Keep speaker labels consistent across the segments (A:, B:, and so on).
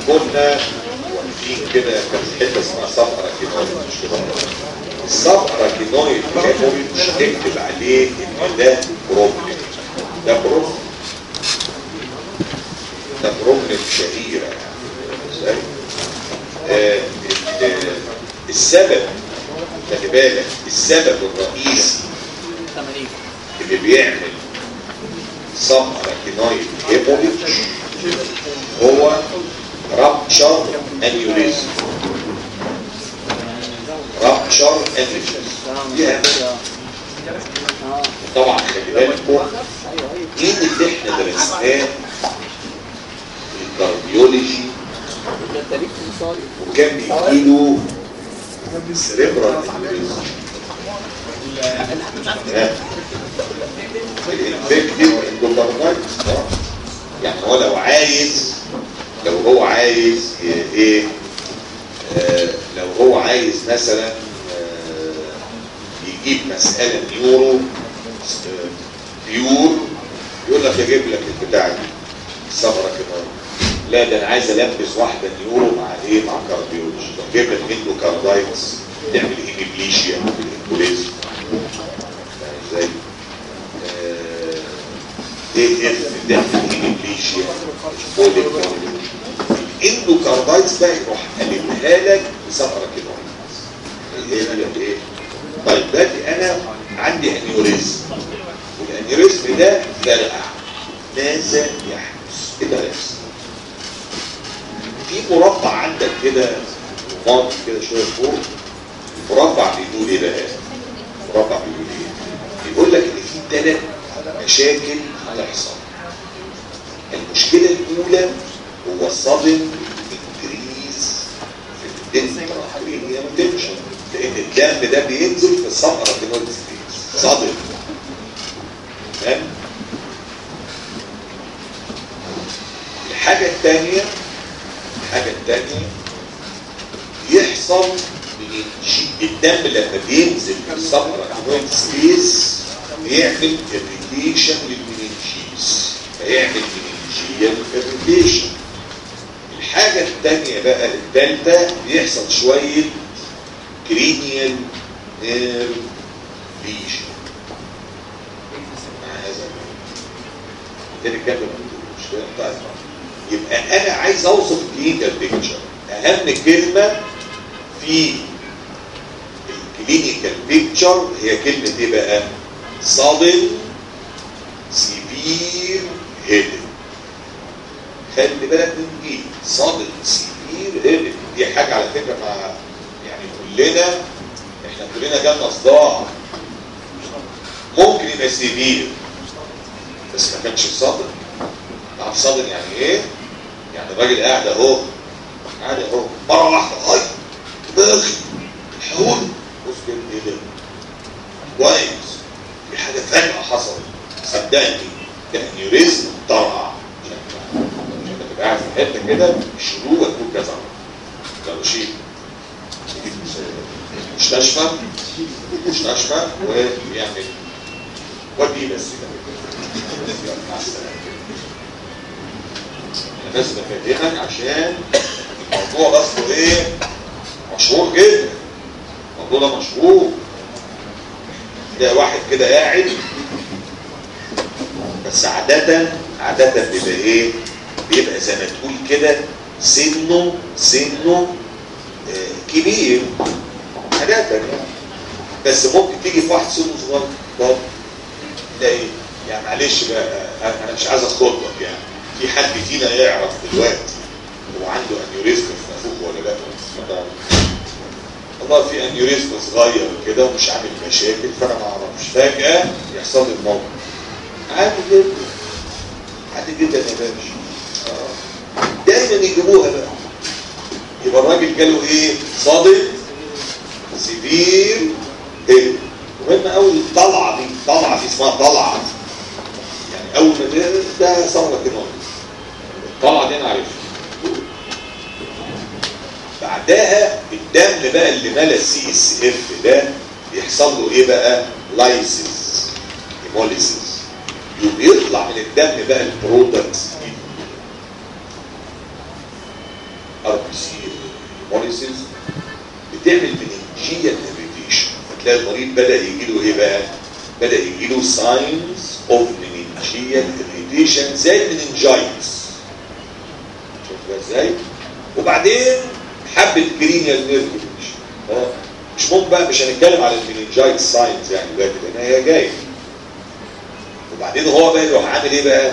A: كنا واقفين كده كان في حته اسمها صفرة كينويد مش كده الصفرة كينويد مش تكتب عليه ان ده بروبلم ده بروبلم ده بروبلم شهيرة يعني ازاي؟ آه ال- السبب خلي بالك السبب الرئيسي
B: 80
A: اللي بيعمل صفرة كينويد هيموليج هو رابتشر انيوريزم رابتشر انيوريزم دي أهم.
B: اه
A: طبعا خلي بالكم
B: ايوه ايوه
A: مين اللي احنا درسناه في الكارديولوجي
B: ده تاريخ مصاري
A: وكان بيجيله سريبرال انيوريزم الانفكتيف اندوكاردايتس يعني هو لو عايز لو هو عايز ي- ايه آه لو هو عايز مثلا آه يجيب مسألة نيورو آه، بيور يقول لك يجيب لك البتاع دي الصبرة كده لا ده انا عايز البس واحدة نيورو مع ايه مع كارديولوجي طب جيب لك اندوكاردايتس تعمل هيميبليشيا بالانكوليزم يعني ازاي آه، ايه اف ده هيميبليشيا بوليك الاندوكاردايتس بقى يروح قلبها لك بصبرة كده ايه يقول لك ايه طيب دلوقتي انا عندي انيوريزم والانيوريزم ده فرقع ماذا يحدث؟ ايه ده يحصل؟ في مربع عندك كده رماد كده شويه فوق مربع بيقول ايه بقى؟ مربع بيقول ايه؟ بيقول لك ان في ثلاث مشاكل هتحصل المشكله الاولى هو صدم انكريز في الدنيا تنشن لان الدم ده بينزل في الصفرة كينويد سبيس صدم تمام الحاجة الثانية الحاجة الثانية يحصل من الدم لما بينزل في الصفرة كينويد سبيس بيعمل اريتيشن للمننجيز فيعمل مننجيال اريتيشن الحاجة الثانية بقى الثالثة بيحصل شوية كرينيال نير ليجن مع هذا تاني كلمة مش كده طيب يبقى انا عايز اوصف كلينيكال بيكتشر اهم كلمة في الكلينيكال بيكتشر هي كلمة ايه بقى صادم سيفير هيدن خلي بالك من دي صادم سيفير هيدن دي حاجة على فكرة مع يعني كلنا احنا كلنا جالنا صداع ممكن يبقى سيفير بس ما كانش صادم عارف صادم يعني ايه؟ يعني الراجل قاعد اهو قاعد اهو مرة واحدة هاي دماغي الحول بص كده ايه ده؟ كويس في حاجة فجأة حصلت صدقني ده انيوريزم طرقع انت تبقى قاعد في حتة كده الشروق تكون كذا لو شيء مستشفى مستشفى ويعمل ودي بس كده مع السلامة انا بس بفهمك عشان الموضوع ده اصله ايه مشهور جدا الموضوع ده مشهور ده واحد كده قاعد بس عادة عادة بيبقى ايه بيبقى زي ما تقول كده سنه سنه آه، كبير عادة يعني بس ممكن تيجي في واحد سنه صغير طب تلاقي يعني معلش بقى انا مش عايز اخطبك يعني في حد فينا يعرف دلوقتي هو عنده انيوريزم في نافوخه ولا لا ما تعرفش. والله في انيوريزم صغير كده ومش عامل مشاكل فانا ما اعرفش فجاه يحصل لي الموقف عادي جدا عادي جدا يا باشا آه. دايما يجيبوها بقى يبقى الراجل جاله ايه صادم سيفير هيل مهم قوي الطلعه دي الطلعه دي اسمها طلعه يعني اول ما ده ده ثوره كده الطلعه دي انا عارفها بعدها الدم بقى اللي ملا السي اس اف ده بيحصل له ايه بقى لايسيس هيموليسيس بيطلع من الدم بقى البرودكتس دي هيموليسيس بتعمل مننجيال اريتيشن فتلاقي المريض بدا يجي له ايه بقى؟ بدا يجي له ساينز اوف مننجيال اريتيشن زي المننجايتس شفت بقى ازاي؟ وبعدين حبه كرينيال نيرف اه مش ممكن بقى مش هنتكلم على المننجايت ساينز يعني دلوقتي لان هي جايه وبعدين هو بقى يروح عامل ايه بقى؟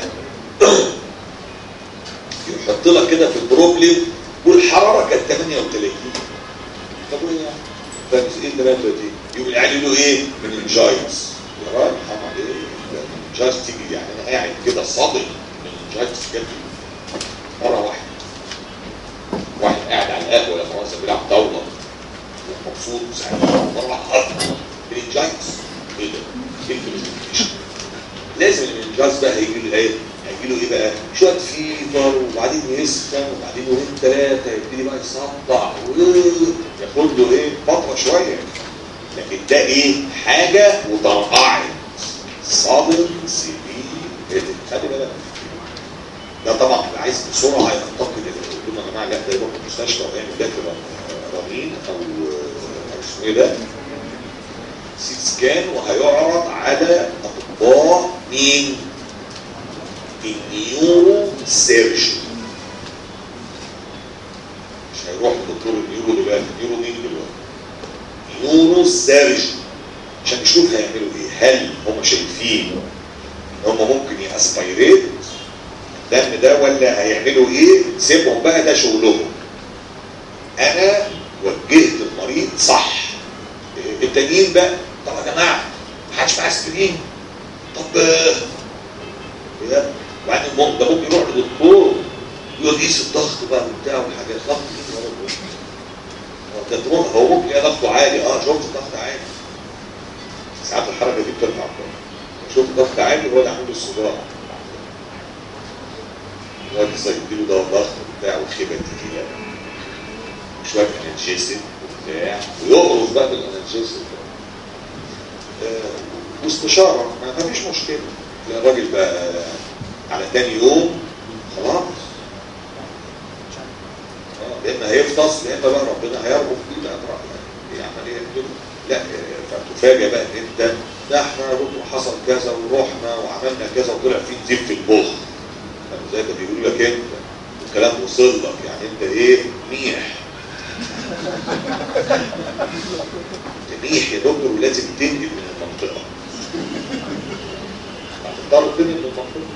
A: يحط لك كده في البروبلم والحراره كانت 38 طب وايه يعني؟ طب ايه 38 يقوم العيال له ايه؟ مننجايتس يا راجل حرام عليك المننجايتس تيجي يعني انا قاعد كده صادق المننجايتس جت مره واحده واحد قاعد على القهوه لما مثلا بيلعب طاوله مبسوط وسعيد مره واحده مننجايتس ايه ده؟ ايه المننجايتس؟ لازم المننجايتس بقى هيجي له ايه؟ هيجي له ايه بقى؟ شويه فيفر وبعدين يسخن وبعدين يومين ثلاثه يبتدي بقى يصدع ياخد له ايه؟ فتره شويه لكن ده ايه؟ حاجه وطرقعت صادم سيفير خلي بالك ده طبعا اللي عايز بسرعه ينتقل يقول لهم يا جماعه لا ده يروح المستشفى ويعمل ده رنين او او اسمه ايه ده؟ سيت سكان وهيعرض على اطباء مين؟ النيورو سيرجن مش هيروح لدكتور النيورو دلوقتي النيورو مين دلوقتي؟ نيورو سيرجن عشان نشوف هيعملوا ايه هل هم شايفين ان هم ممكن ياسبيريت الدم ده ولا هيعملوا ايه سيبهم بقى ده شغلهم انا وجهت المريض صح التانيين بقى طب يا جماعه ما حدش معاه اسبرين طب بجد وبعدين ممكن ده ممكن يروح لدكتور يقعد يقيس الضغط بقى وبتاع والحاجات ضغط ايه يا رب ده تروح هو ممكن يلاقي ضغطه عالي اه شفت الضغط عالي ساعات الحركه دي بترفع شفت ضغط عالي هو اللي عامل الصداع هو اللي يديله ده ضغط وبتاع وخيبه تقيله شويه انالجيسيك وبتاع ويغرز بقى بالانالجيسيك آه واستشاره ما فيش مشكله الراجل بقى على تاني يوم خلاص اه يا اما هيفطس يا اما بقى ربنا هيربط فيه بقى دي عمليه كده لا فتفاجئ بقى ان انت ده احنا حصل كذا ورحنا وعملنا كذا وطلع في نزيف في المخ زي ما بيقولوا لك انت الكلام وصل لك يعني انت ايه ميح ميح يا دكتور ولازم تنقل من المنطقه هتضطر تنقل من المنطقه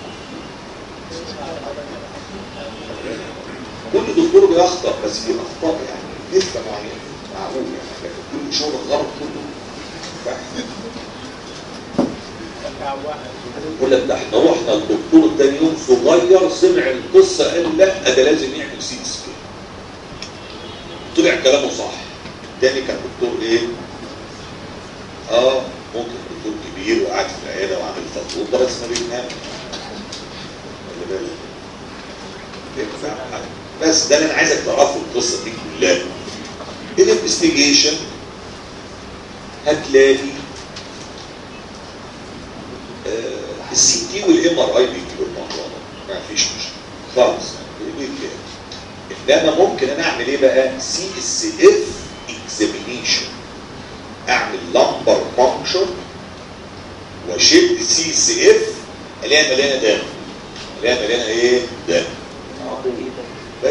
A: كل دكتور بيخطأ بس في اخطاء يعني نسبه معينه معقول يعني لكن كل شغل غلط كله يقول لك ده احنا رحنا الدكتور تاني يوم صغير سمع القصه قال لا ده لازم يعمل سي سكان طلع كلامه صح التاني كان دكتور ايه؟ اه ممكن دكتور كبير وقاعد في العياده وعامل فطور ده بس ما بيفهمش خلي بالك بس ده اللي انا عايزك تعرفه القصه دي كلها الانفستيجيشن هتلاقي آه السي تي والام ار اي بيجيبوا الموضوع ده ما فيش مشكله خالص انما ممكن انا اعمل ايه بقى سي اس اف اكزامينيشن اعمل لمبر فانكشن واشد سي اس اف الاقيها مليانه دم الاقيها مليانه ايه دم بس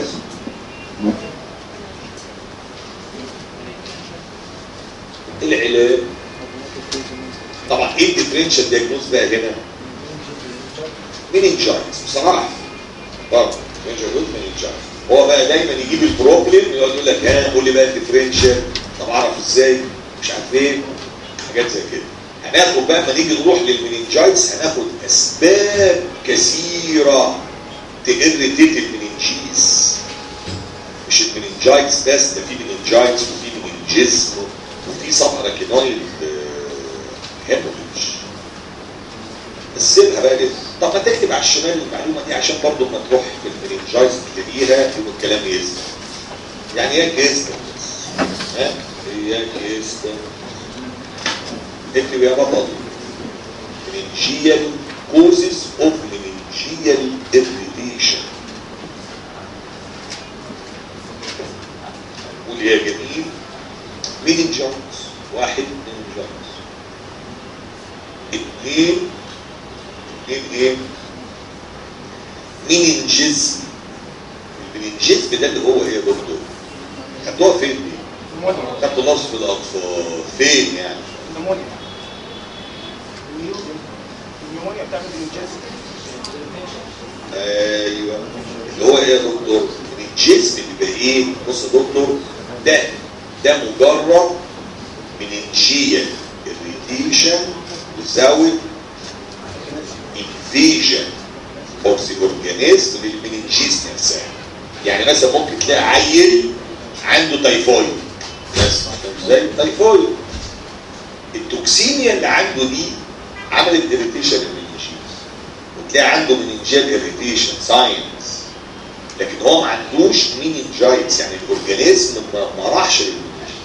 A: العلاج طبعا ايه الديفرنشال دياجنوز بقى هنا مينينجايتس بصراحه برضه مينينجايتس هو بقى دايما يجيب البروبلم يقعد يقول لك ها قول لي بقى الديفرنشال طب اعرف ازاي مش عارف ايه حاجات زي كده هناخد بقى ما نيجي نروح للمينينجايتس هناخد اسباب كثيره تإريتيت المننجيز مش المننجايتس بس ده في مننجايتس وفي مننجيزم وفي سباراكينويد هيموريج بس سيبها بقى كده طب ما تكتب على الشمال المعلومه دي عشان برضه لما تروح في المننجايتس تلاقيها يبقى الكلام يزن يعني ايه كيزن ها هي كيزن اكتب يا بطل مننجيال causes of meningeal irritation اثنين اثنين ايه مينينجيزم المينينجيزم ده اللي هو ايه يا دكتور خدوها فين دي
C: نمونيا
A: خدتوا نصف الاطفال فين يعني
C: نمونيا النمونيا بتعمل انجاز
A: ايوه اللي هو ايه يا دكتور الجسم اللي بقى ايه بص يا دكتور ده ده مجرد مننجيال اريتيشن without invasion of the organism للمننجيز نفسها يعني مثلا ممكن تلاقي عيل عنده تايفويد بس ازاي تايفويد التوكسيميا اللي عنده دي عملت اريتيشن للمننجيز وتلاقي عنده مننجيال اريتيشن ساينس لكن هو ما عندوش مننجايتس يعني الاورجانيزم ما, ما راحش للمننجيز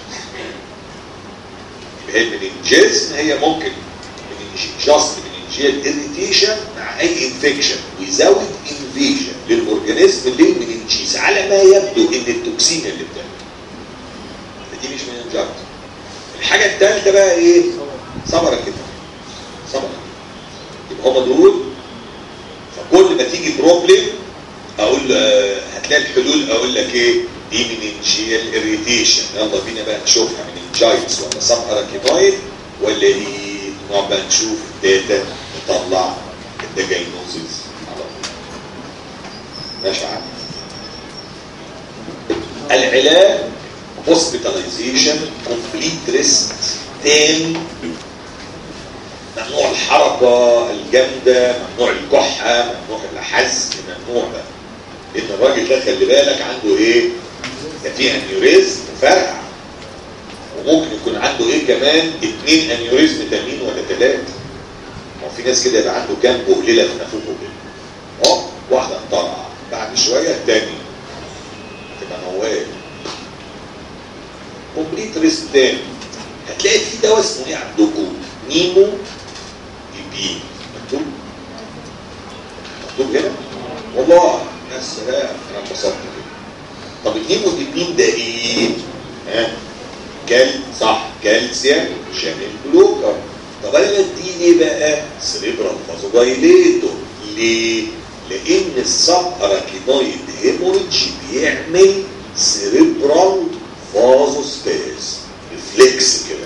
A: يبقى هي المننجيزم هي ممكن جاست مننجيال اريتيشن مع اي انفكشن ويزود انفيجن للاورجانيزم للمننجيز على ما يبدو ان التوكسين اللي بتعمل فدي مش مننجايتس الحاجه الثالثه بقى ايه صبرك كده صبرك يبقى هم دول فكل ما تيجي بروبلم اقول آه، هتلاقي الحلول اقول لك ايه دي مننجيال اريتيشن يلا بينا بقى نشوفها مننجايتس ولا سب اراكينويد ولا دي نقعد بقى نشوف داتا نطلع الدجاينوزيس على طول ماشي عم العلاج هوسبيتاليزيشن كومبليت ريست تام ممنوع الحركة الجامدة ممنوع الكحة ممنوع الحزن ممنوع ده لأن الراجل ده خلي بالك عنده إيه؟ ده فيه أنيوريزم فرع وممكن يكون عنده إيه كمان اتنين أنيوريزم تانيين ولا تلاتة ما هو في ناس كده يبقى عنده كام بهللة في نافوخه كده أه واحدة طالعة بعد شوية التاني تبقى موال كومبليت ريست تاني هتلاقي في دواء اسمه ايه عندكم؟ نيمو بي مكتوب مكتوب هنا والله يا سلام انا انبسطت كده طب الهيموديبين ده ايه؟ ها؟ كال صح كالسيوم شامل بلوكر طب انا بديه ليه بقى؟ سريبرال فازودايليتور ليه؟ لان السب اراكينويد هيموريدج بيعمل سريبرال فازوستاز ريفلكس كده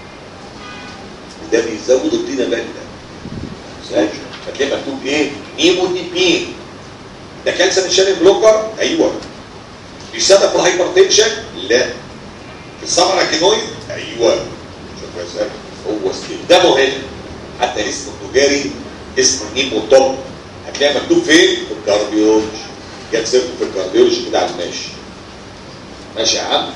A: ده بيزود الطينه بالة ازاي؟ هتلاقي مكتوب ايه؟ نيموديبين ده كالسيوم شانل بلوكر ايوه بيساعد في الهايبرتنشن لا في السمرة كينويد ايوه شوف ازاي هو استخدامه هنا حتى اسمه التجاري اسمه نيموتوب هتلاقي مكتوب فين؟ في الكارديولوجي جت سيرته في الكارديولوجي كده على الماشي ماشي يا عم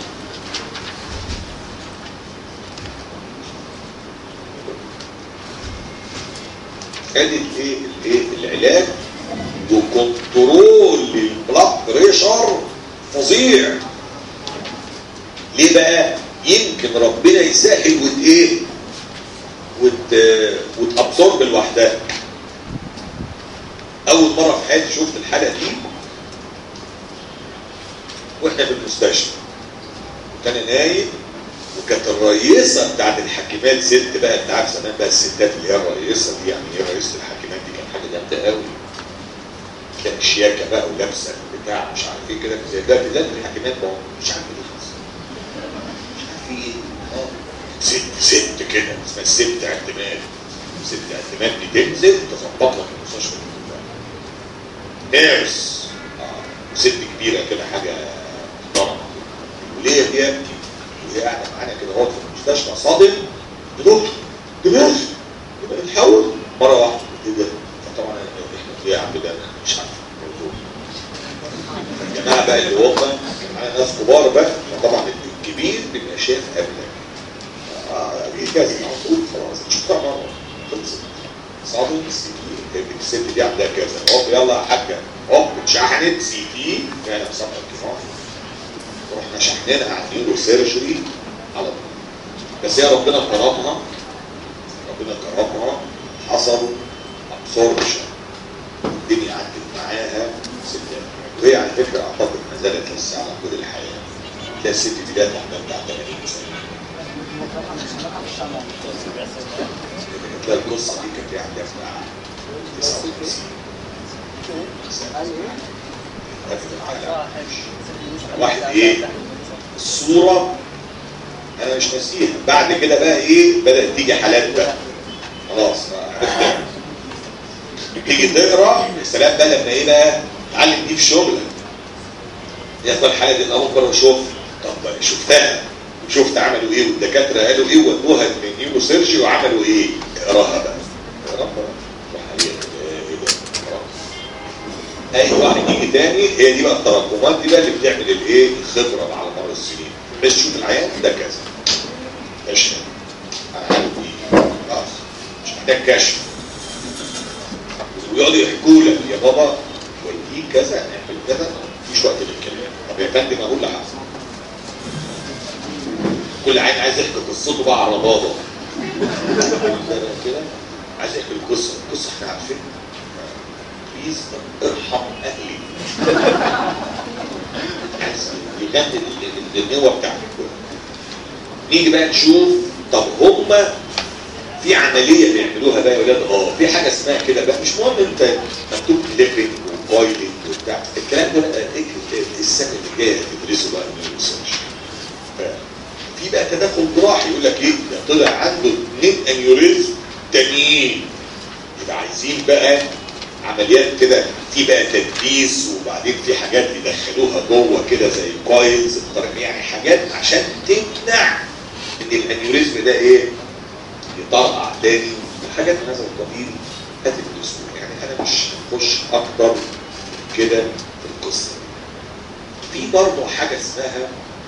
A: ادي الايه الايه العلاج وكنترول للبلاد بريشر فظيع ليه بقى يمكن ربنا يسهل وت ايه وت وتابسورب لوحدها اول مره في حياتي شفت الحلقه دي واحنا في المستشفى كان نايم وكانت الرئيسه بتاعت الحكيمات ست بقى انت عارف زمان بقى الستات اللي هي الرئيسه دي يعني هي رئيسه الحكيمات دي كانت حاجه جامده قوي كان شياكه بقى ولابسه بتاع مش عارف ايه كده زي ده بالذات الحكيمات بقى مش عارف ايه خالص. مش عارف ايه اه ست ست كده اسمها الست اعتماد ست اعتماد دي تنزل تظبط لك المستشفى دي كلها نيرس اه ست كبيره كده حاجه محترمه وليه بيبكي وهي قاعده معانا كده اهوت في المستشفى صادم دكتور دماغ يبقى بنحاول مره واحده ايه ده؟ فطبعا احنا ايه يا عم ده أنا مش عارف الموضوع. الجماعه بقى اللي هم معانا ناس كبار بقى فطبعا الكبير بيبقى شايف قبلك اه دي كذا على طول خلاص شفتها مره خلصت صادم سي تي الست دي عندها كذا هوب يلا يا حاجه هوب اتشحنت سي تي كان مسمى الكفايه رحنا شحنينها عاملين له سيرجري على طول بس هي ربنا كرمها ربنا كرمها حصل ابسوربشن الدنيا عدت معاها ستات وهي على فكره اعتقد ما زالت لسه على طول الحياه تلاقي الست دي جت عندها بتاع 80 سنه تلاقي القصه دي كانت يعني بتاع 59 قتل العالم واحد ايه الصورة انا مش ناسيها بعد كده بقى ايه بدأت تيجي حالات بقى خلاص عرفت تيجي تقرا يا سلام بقى لما ايه بقى تعلم دي في شغلك ياخد الحاله دي اول مره اشوف طب شفتها وشفت عملوا ايه والدكاتره قالوا ايه ودوها للنيورو سيرجي وعملوا ايه اقراها بقى اقراها وحقيقة ايه ده اي واحد يجي تاني هي دي بقى التراكمات دي بقى اللي بتعمل الايه الخبره على مر السنين بس تشوف العيان ده كذا كشف انا عندي خلاص مش محتاج كشف ويقعدوا يحكوا لك يا بابا ودي كذا نعمل كذا مفيش وقت للكلام طب يا فندم اقول لك كل عين عايز يحكي قصته بقى على بابا كده عايز يحكي القصه القصه احنا عارفينها بليز ارحم اهلي عايز يغني النوة بتاعته نيجي بقى نشوف طب هما في عملية بيعملوها بقى يا ولاد اه في حاجة اسمها كده بقى مش مهم انت مكتوب كليبنج وكويلنج وبتاع الكلام ده بقى اكتب السنة اللي جاية هتدرسه بقى من الريسيرش في بقى تدخل جراحي يقول لك ايه ده طلع عنده اثنين انيوريزم تانيين يبقى عايزين بقى عمليات كده في بقى تدبيس وبعدين في حاجات يدخلوها جوه كده زي كويلز يعني حاجات عشان تمنع ان الانيوريزم ده ايه يطرقع تاني حاجات من هذا القبيل هتدرسوا يعني انا مش هخش اكتر كده في القصه في برضه حاجه اسمها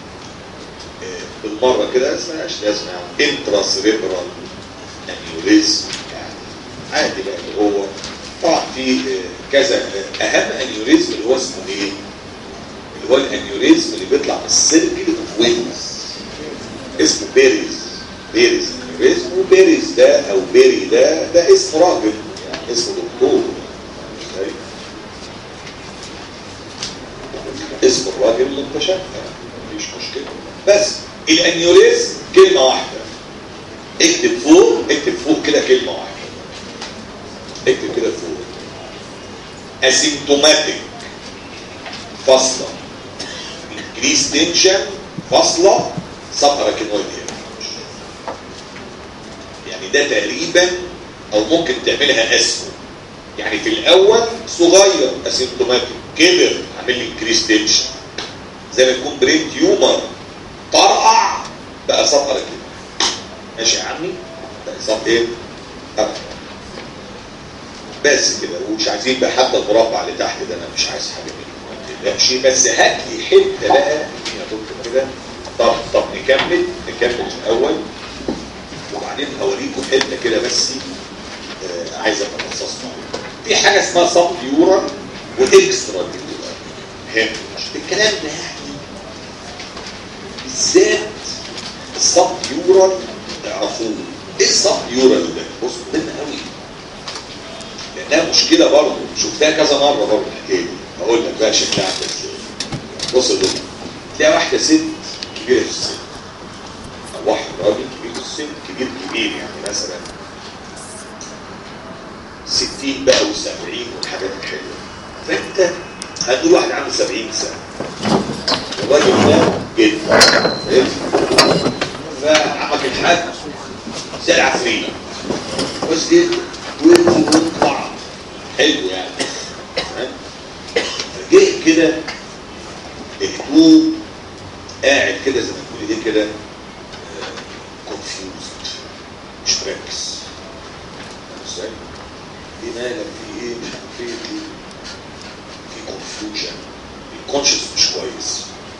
A: بالمره كده اسمها اسمها انترا سريبرال انيوريزم يعني عادي بقى اللي هو طبعا في كذا اهم انيوريزم اللي هو اسمه ايه اللي هو الانيوريزم اللي بيطلع من السيركل اوف وينز اسمه بيريز بيريز انيوريزم وبيريز ده او بيري ده ده اسم راجل يعني اسمه دكتور اسم الراجل اللي اكتشفها مفيش مشكله بس الانيوريزم كلمه واحده اكتب فوق اكتب فوق كده كلمه واحده اكتب كده فوق اسيمتوماتيك فاصلة increase tension فاصلة سباراكينويد يعني ده تقريبا او ممكن تعملها اسمه يعني في الاول صغير اسيمتوماتيك كبر عامل لي increase tension زي ما يكون برين تيومر طرقع بقى سباراكينويد ماشي يا عمي بقى سب ايه؟ طرقع بس كده ومش عايزين بقى حتى المربع اللي تحت ده انا مش عايز حاجه منه ما تقلقش بس هات لي حته بقى يا دكتور كده طب طب نكمل نكمل الاول وبعدين هوريكم حته كده بس آه عايز اتخصص في حاجه اسمها سب يورال واكسترا يورال هم الكلام ده يعني بالذات السب يورال تعرفوه ايه السب يورال ده؟ بص مهم قوي لانها مشكله برضه شفتها كذا مره برضه الحكايه دي هقول لك بقى شكلها عامل ازاي بص يا دكتور تلاقي واحده ست كبيره في السن او واحد راجل كبير في السن كبير كبير يعني مثلا 60 بقى و70 والحاجات الحلوه فانت هتقول واحد عنده 70 سنه الراجل ده جدا فعمك الحاج زي العفريت بس جدا ويطلع حلو يعني جه كده الهدوء قاعد كده زي ما تقولي ايه كده كونفيوزد مش مركز ازاي؟ ايه مالك في ايه مش عارف ايه في في كونفيوجن الكونشس مش كويس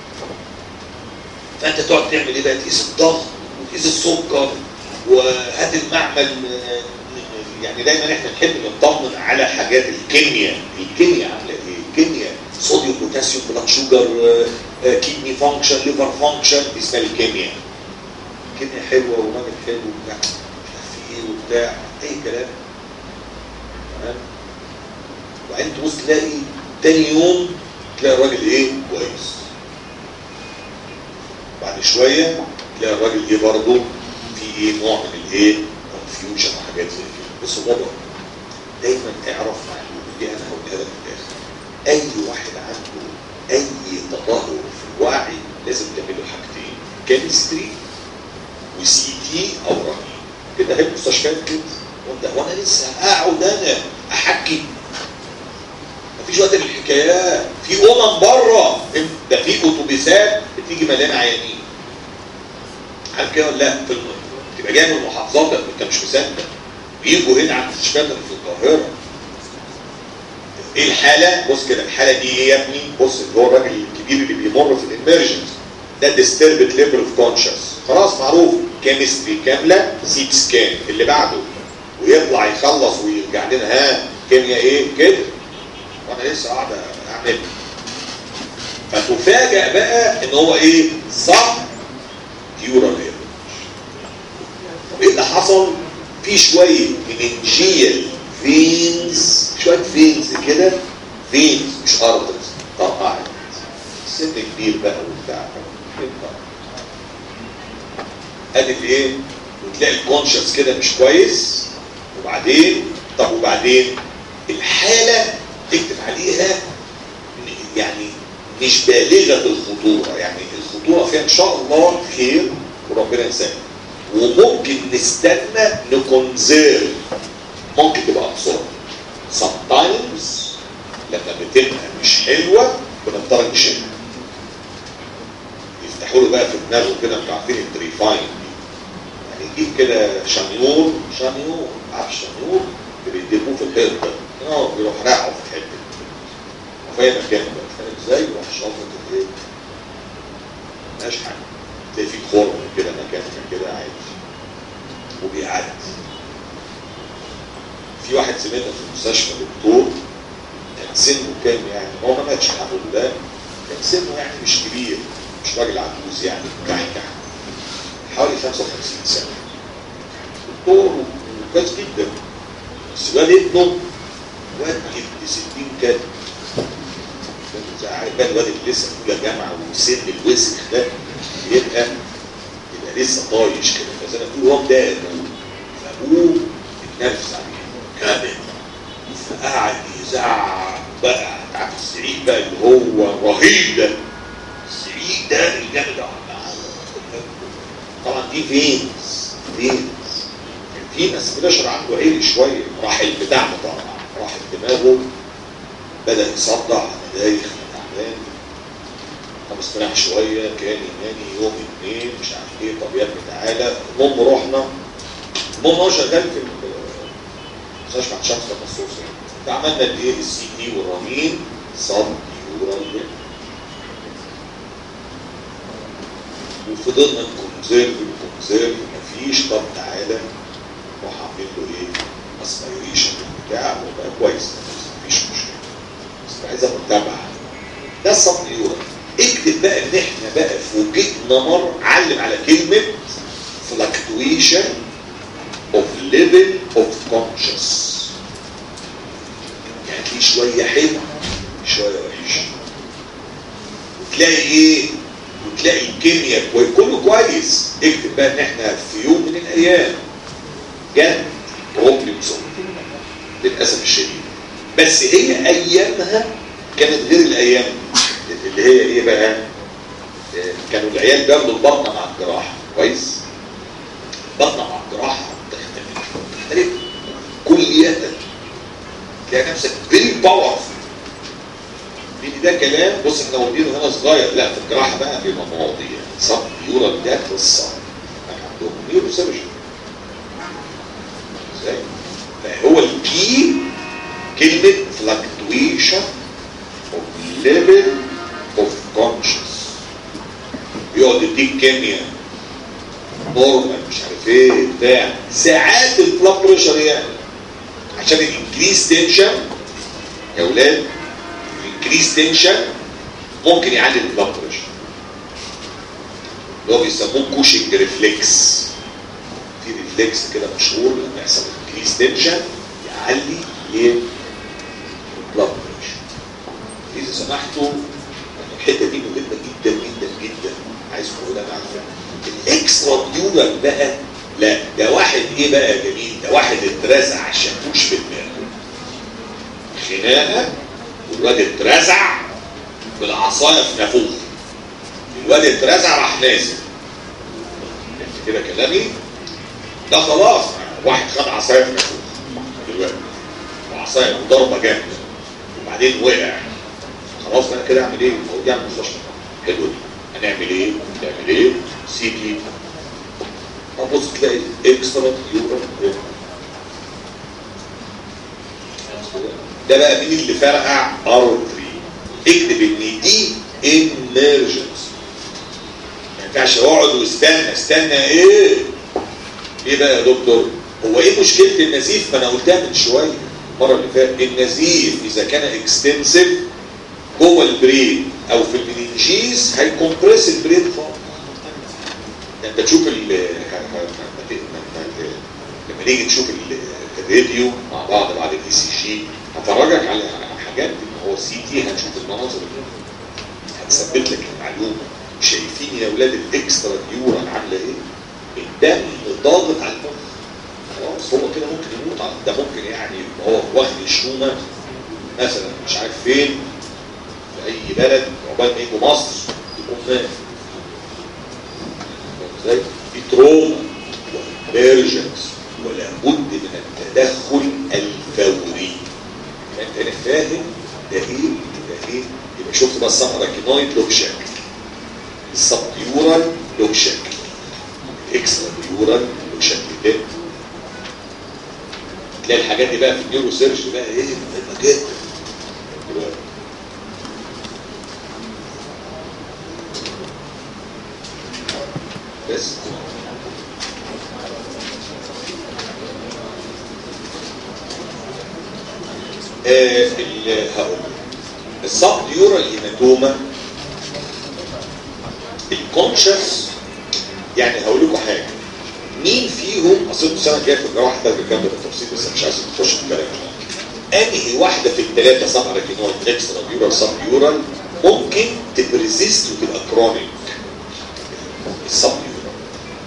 A: فانت تقعد تعمل ايه بقى تقيس الضغط وتقيس السكر وهات المعمل يعني دايما احنا نحب نطمن على حاجات الكيمياء الكيمياء عامله ايه الكيمياء صوديوم بوتاسيوم بلاد شوجر كيدني فانكشن ليفر فانكشن دي اسمها الكيمياء الكيمياء حلوه وراجل حلو وبتاع مش عارف في ايه وبتاع اي كلام تمام وبعدين تبص تلاقي تاني يوم تلاقي الراجل ايه كويس بعد شويه تلاقي الراجل ايه برضه في ايه نوع من الايه كونفيوجن حاجات زي كده بص بابا دايما اعرف معلومه دي انا هقولها لك في الاخر اي واحد عنده اي تدهور في الوعي لازم تعمل له حاجتين كيمستري وسي تي او رنين كده هي المستشفيات كده وانت وانا لسه اقعد انا احكي مفيش وقت للحكايات في امم بره ده في اتوبيسات بتيجي مليانه عيانين عارف كده ولا لا في الم... تبقى جاي من المحافظات انت مش مصدق بيجوا هنا على المستشفيات اللي في القاهره ايه الحاله بص كده الحاله دي ايه يا ابني بص اللي هو الراجل الكبير اللي بيمر في الامرجنس ده ديستربت ليفل اوف كونشس خلاص معروف كيمستري كامله سيت سكان اللي بعده ويطلع يخلص ويرجع لنا ها كيمياء ايه كده وانا لسه قاعد اعمل فتفاجئ بقى ان هو ايه صح يورال طب ايه اللي حصل في شويه مننجيال فينز شويه فينز كده فينز مش ارترز طبعا سن كبير بقى وبتاع ادي الايه وتلاقي الكونشس كده مش كويس وبعدين طب وبعدين الحاله تكتب عليها يعني مش بالغه الخطوره يعني الخطوره فيها ان شاء الله خير وربنا يسهل وممكن نستنى نكونزيرف ممكن تبقى بسرعه sometimes لما بتبقى مش حلوه بنضطر نشيلها يفتحوا له بقى في دماغه كده انتوا عارفين التريفاين يعني يجيب كده شنيور شنيور عارف شنيور اللي بيديبوه في الحيط ده اه يروح راقعه في الحته وفاهم مكان بقى فاهم ازاي يروح شاطط الايه ملهاش حاجه تلاقي في خرم كده مكان كده عادي وبيعدي في واحد زميلنا في المستشفى دكتور كان سنه كام يعني هو ما ماتش الحمد لله كان سنه يعني مش كبير مش راجل عجوز يعني كحكح حوالي 55 سنه دكتور وكويس جدا بس الواد ابنه واد ابن 60 كده بقى الواد اللي لسه في اولى جامعه وسن الوسخ ده يبقى يبقى لسه طايش كده فزي ما تقول هو ده ابوه فابوه اتنرفز عليه كامل فقعد يزعق بقى عارف السعيد بقى اللي هو الرهيب ده السعيد ده الجامد ده طبعا دي فينز فينز كان في ناس بتشرب عنده عيل شويه راح البتاع طبعا راح دماغه بدا يصدع انا دايخ انا تعبان طب استريح شويه كان ينامي يوم اثنين مش عارف ايه طب يا ابني تعالى المهم رحنا المهم هو شغال في مستشفى شمس تخصصي فعملنا الايه السي تي والرنين صب يورال وفضلنا نكونزيرف نكونزيرف مفيش طب تعالى روح عامل له ايه اسبيريشن بتاع وبقى كويس مفيش مشكله بس عايزه متابعه ده الصب يورال اكتب بقى ان احنا بقى فوجئنا مره علم على كلمه fluctuation of level of conscious يعني في شويه حلو شويه وحش وتلاقي ايه وتلاقي الكيمياء كويس كله كويس اكتب بقى ان احنا في يوم من الايام جت بروبلمز للاسف الشديد بس هي ايامها كانت غير الايام اللي هي ايه بقى كانوا العيال بياخدوا البطنه مع الجراحه كويس بطنه مع الجراحه تختلف تختلف كلية تلاقي نفسك فيري باورفul لان ده كلام بص احنا واخدينه هنا صغير لا في الجراحه بقى بيبقى مواضيع صب يورال ده قصه عندهم نيورو سيرجن ازاي؟ فهو الكي كلمه فلكتويشن اوف ليفل اوف كونشس يقعد يديك كيمياء نورمال مش عارف ايه بتاع ساعات البلاد بريشر يعني عشان الانكريس تنشن يا اولاد الانكريس تنشن ممكن يعلي البلاد بريشر اللي هو بيسموه كوشنج ريفلكس في ريفلكس كده مشهور لما يحصل انكريس تنشن يعلي ايه البلاد بريشر اذا سمحتوا الحته دي مهمه جدا جدا جدا عايز اقولها معاكم الاكسترا ديورال بقى لا ده واحد ايه بقى يا جميل ده واحد اترزع شاكوش في دماغه خناقه والواد اترزع بالعصايه في نافوخ الواد اترزع راح نازل انت كده كلامي ده خلاص واحد خد عصايه في نافوخ دلوقتي وعصايه وضربه جامده وبعدين وقع خلاص بقى كده اعمل ايه؟ موديع المستشفى حلو دي هنعمل ايه؟ نعمل ايه؟ سي تي ابص تلاقي اكسترا يورا ده بقى مين اللي فرقع ار 3 اكتب ان دي emergency ما ينفعش اقعد واستنى استنى ايه ايه بقى يا دكتور هو ايه مشكله النزيف ما انا قلتها من شويه المره اللي فاتت النزيف اذا كان اكستنسيف جوه البرين او في المننجيز هيكمبريس البرين خالص ده انت تشوف ال لما نيجي نشوف ال- الفيديو مع بعض بعد الاي سي جي هفرجك على على حاجات ان هو سي تي هنشوف المناظر دي هتثبت لك المعلومه شايفين يا اولاد الاكسترا ديورال عامله ايه؟ الدم ضاغط على المخ خلاص هو كده ممكن يموت على- ده ممكن يعني يبقى هو واخد الشومه مثلا مش عارف فين في اي بلد عقبال ما يجوا مصر يكون مات فاهم ازاي؟ في تروما واميرجنس ولا بد من التدخل الفوري انت هنا فاهم ده ايه ده ايه يبقى شفت بقى السمراكينويد له شكل السبديورال له شكل الاكسترا ديورال له شكل تاني تلاقي الحاجات دي بقى في النيورو سيرش بقى ايه مهمه جدا دلوقتي بس آه ال- هقول الصب ديورال هيماتوما الكونشس يعني هقول لكم حاجه مين فيهم اصل انتوا السنه الجايه في الجراحه هحتاج اكمل بالتفصيل بس مش عايز نخش في الكلام انهي واحده في الثلاثه سب اركينويد اكسترا ديورال سب ديورال ممكن تبريزيست وتبقى كرونيك السب ديورال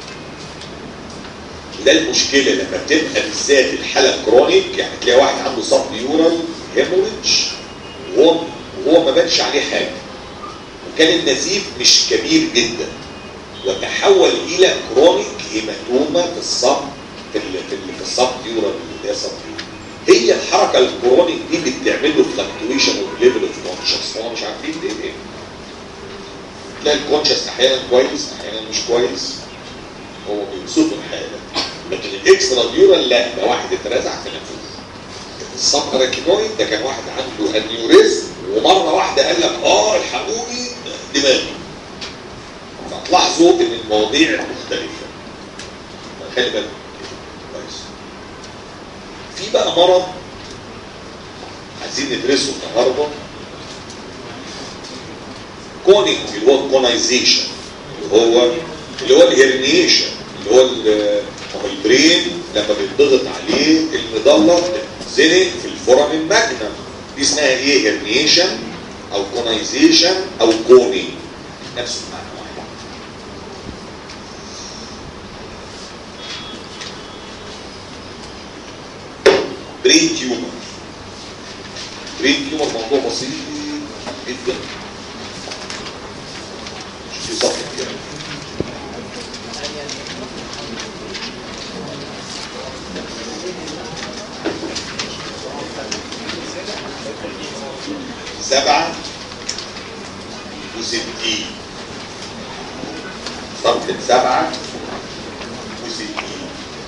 A: وده المشكله لما بتبقى بالذات الحاله كرونيك يعني تلاقي واحد عنده سب ديورال هيموريدج وهو وهو ما بانش عليه حاجه وكان النزيف مش كبير جدا وتحول الى كرونيك هيماتوما في الصب في ال في, ال في الصب ديورال اللي هي صب هي الحركه الكرونيك دي بتعمل له فلكتويشن اوف ليفل اوف كونشس هو مش عارفين ليه ايه تلاقي الكونشس احيانا كويس احيانا مش كويس هو بيوصفوا الحاله لكن الاكسترا ديورال لا ده واحد اترزع في نفسه الصب اراكينويد ده كان واحد عنده انيوريزم ومره واحده قال لك اه الحقوني دماغي فتلاحظوا ان المواضيع مختلفه خلي بالك كويس في بقى مرض عايزين ندرسه النهارده كونينج اللي هو الكونايزيشن اللي هو اللي هو الهرنيشن اللي هو ال- ما هو البرين لما بيتضغط عليه المضله بتتزنق في الفورم الماجنم دي اسمها ايه هرنيشن او كونايزيشن او كونينج نفس المعنى واحد برين تيومر برين تيومر موضوع بسيط جدا مش في صفحه كده سبعة وستين صفحة سبعة وستين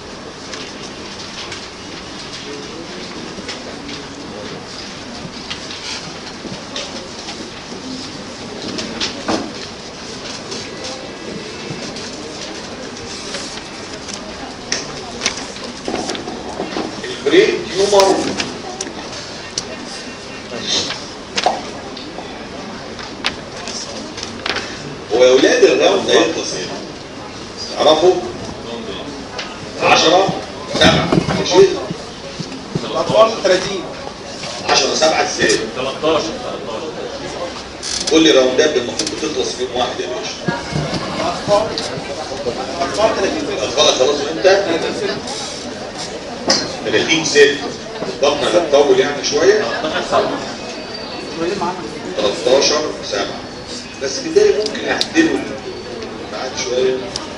A: البرين تيومر هو يا ولاد الراوند ده يخلص هنا تعرفوا 10 7 ماشي
C: الاطفال 30
A: 10 7 ازاي
D: 13 13
A: كل راوندات المفروض بتخلص في يوم واحد يا باشا
C: الاطفال اطفال 30 سنه
A: الاطفال خلاص امتى 30 سنه الضغط هتطول يعني شويه 13 سنه بس بالتالي ممكن اعدله بعد شويه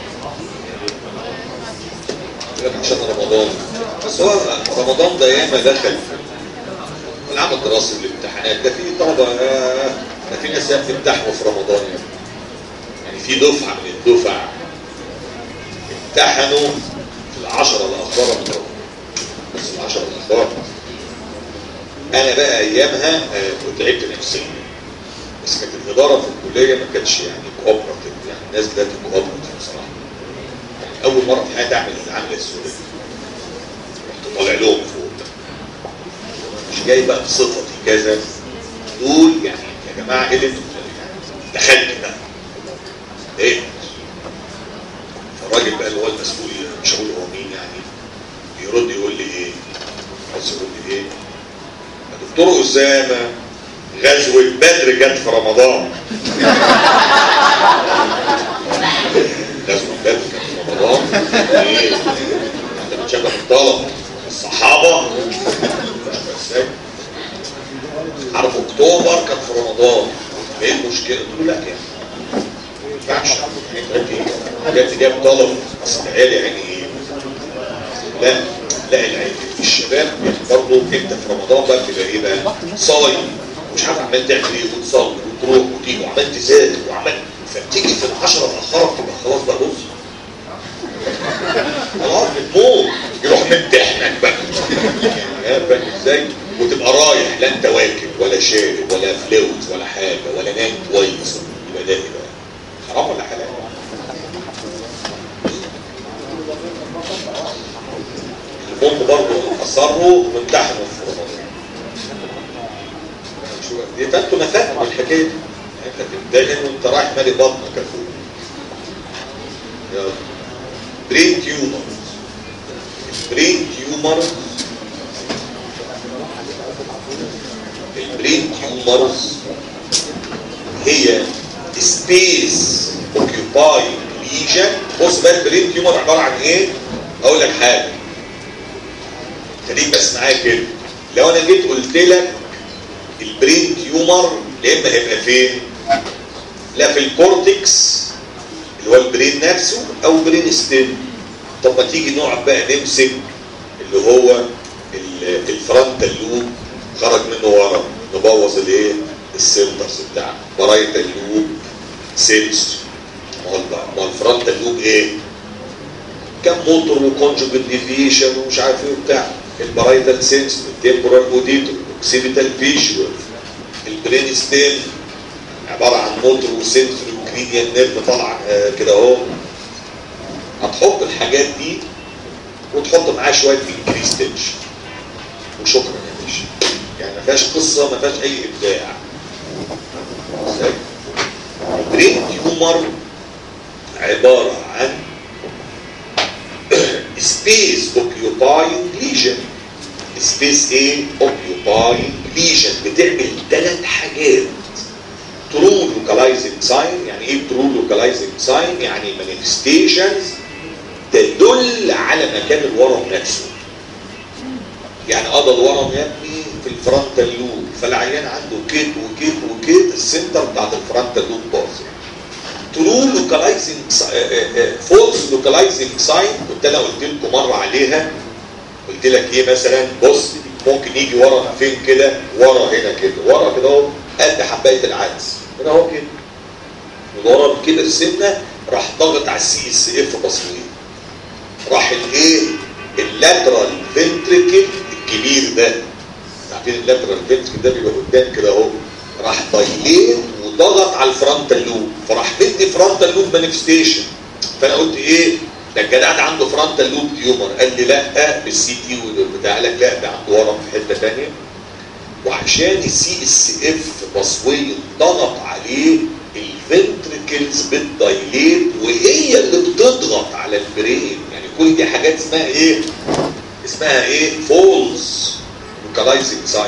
A: يقول لك عشان رمضان بس هو رمضان ده ياما دخل في العام الدراسي والامتحانات ده في طلبه آه، ده في ناس بتمتحنوا في رمضان يعني يعني في دفعه من الدفع امتحنوا في العشرة الأخبار من رمضان بس العشرة الأخبار أنا بقى أيامها آه، كنت تعبت نفسيا بس كانت الإدارة في الكلية ما كانتش يعني كوبراتيف يعني الناس دلوقتي كوبراتيف بصراحة يعني أول مرة في حياتي أعمل العملة السوداء رحت طالع لهم فوق مش جاي بقى بصفتي كذا دول يعني يا جماعة إيه اللي أنتوا بتعملوه؟ دخلت بقى إيه فالراجل بقى اللي هو المسؤول مش هقول هو مين يعني يرد يقول لي ايه عايز يقول لي ايه يا دكتور اسامه غزوه بدر جت في رمضان غزوه بدر كانت في رمضان ايه انت بتشبه الطلبه الصحابه بس إيه؟ حرب اكتوبر كانت في رمضان ايه المشكله؟ قلت له لا يعني ما ينفعش يعني دلوقتي دلوقتي جايب طلب اصل العيال يعني ايه لا لا العيال الشباب يعني برضه انت في رمضان بقى بتبقى ايه بقى صايم ومش عارف عمال تعمل ايه وتصلي وتروح وتيجي وعمال تذاكر وعمال فبتيجي في العشرة الأخرى بتبقى خلاص بقى بص خلاص بتموت يروح ممتحنك بقى يعني فاهم ازاي وتبقى رايح لا انت واكل ولا شارب ولا فلوت ولا حاجه ولا نايم كويس يبقى ده ايه بقى حرام ولا حلال المهم برضه اصروا وامتحنوا في رمضان شو دي انتوا نفقوا من الحكايه دي يعني انت تمتحن وانت رايح مالي بطنك يا اخويا يلا برين تيومر البرين تيومر البرين تيومرز هي سبيس اوكيوباينج ليجن بص بقى البرين تيومر عباره عن ايه؟ اقول لك حاجه خليك بس معايا كده لو انا جيت قلت لك البرين تيومر يا اما هيبقى فين؟ لا في الكورتكس اللي هو البرين نفسه او برين ستيم طب ما تيجي نقعد بقى نمسك اللي هو ال- الفرونتال لوب خرج منه ورا نبوظ الايه؟ السنترز بتاعه برايت اللوب سيلز ما هو الب- ما هو الفرونتال لوب ايه؟ كم موتور وكونجوجيت ديفيشن ومش عارف ايه وبتاع البرايتال سينس التمبورال اوديتور الاوكسيبيتال فيجوال البرين ستيم عباره عن موتور وسنسوري وكرينيال نيرف طالعه آه، كده اهو هتحط الحاجات دي وتحط معاه شويه انكريس تنشن وشكرا يا باشا يعني ما فيهاش قصه ما فيهاش اي ابداع ازاي؟ برين تيومر عباره عن سبيس اوكيوباينج ليجن سبيس ايه اوكيوباينج ليجن بتعمل ثلاث حاجات ترو لوكالايزنج ساين يعني ايه ترو لوكالايزنج ساين يعني مانيفستيشنز تدل على مكان الورم نفسه يعني قضى الورم يا ابني في الفرونتال لوب فالعيان عنده كيت وكيت وكيت السنتر بتاعت الفرونتال لوب باظ ترو لوكالايزنج فولس لوكالايزنج ساين كنت انا قلت لكم مره عليها قلت لك ايه مثلا بص ممكن يجي ورا فين كده ورا هنا كده ورا كده اهو قد حبايه العدس هنا اهو كده ورا كده السنه راح ضغط على السي اس اف بصوير راح الايه اللاترال فنتريكل الكبير ده عارفين اللاترال فنتريكل ده بيبقى قدام كده اهو راح دايليت وضغط على الفرونتال لوب فراح مدي فرونتال لوب مانيفستيشن فانا قلت ايه ده الجدع ده عنده فرونتال لوب تيومر قال لي لا بالسي تي والبتاع قال لك لا ده عنده ورم في حته ثانيه وعشان السي اس اف بصوي ضغط عليه الفنتريكلز بتدايليت وهي اللي بتضغط على البرين يعني كل دي حاجات اسمها ايه اسمها ايه فولز لوكالايزنج ساين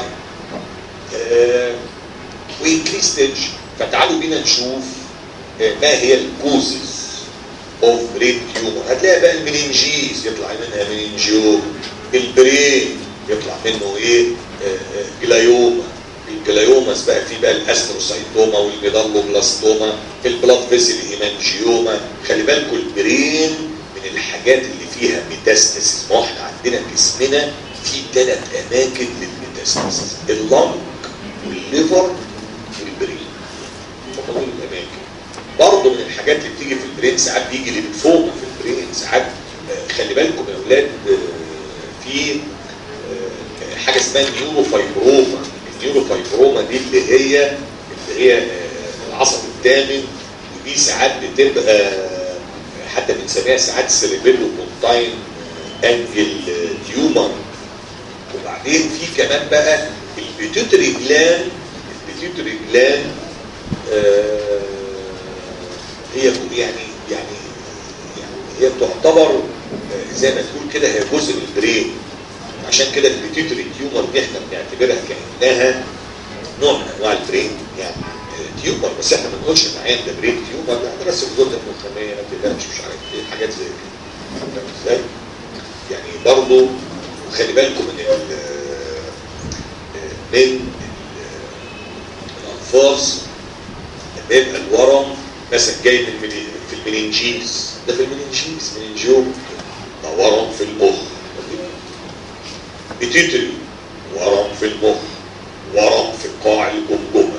A: وانكريس تنشن فتعالوا بينا نشوف آه، ما هي الكوزز اوف برين تيومر هتلاقي بقى المننجيز يطلع منها مننجيوم البرين يطلع منه ايه آه، آه، جلايوما الجلايوماس بقى فيه بقى الاستروسايتوما والميدالوبلاستوما البلاد فيسل هيمانجيوما خلي بالكم البرين من الحاجات اللي فيها ميتاستاسيس ما هو احنا عندنا جسمنا في ثلاث اماكن للميتاستاسيس اللنج والليفر والبرين هم دول الاماكن برضه من الحاجات اللي بتيجي في البرين ساعات بيجي ليمفوما في البرين ساعات آه، خلي بالكم يا اولاد آه، في آه، حاجه اسمها نيوروفايبروما النيوروفايبروما دي اللي هي اللي هي آه، العصب الثامن ودي ساعات بتبقى آه، حتى بنسميها ساعات سيريبيلو بونتاين انجل تيومر وبعدين في كمان بقى البيتوتري جلان البيتوتري جلان آه، هي يعني يعني يعني هي تعتبر آه، زي ما تقول كده هي جزء من البرين عشان كده البيتيوتري تيومر دي احنا بنعتبرها كانها نوع من انواع البرين يعني آه، تيومر بس احنا ما بنقولش ان عين ده برين تيومر لا ده بس الغده المخميه ما تقلقش مش عارف ايه حاجات زي كده فاهم ازاي؟ يعني برضه خلي بالكم من ال من ال- الالفاظ لما يبقى الورم مثلا جاي من المني- في المننجيز ده في المننجيز مننجيوم ده ورم في المخ بتتري ورم في المخ ورم في قاع الجمجمه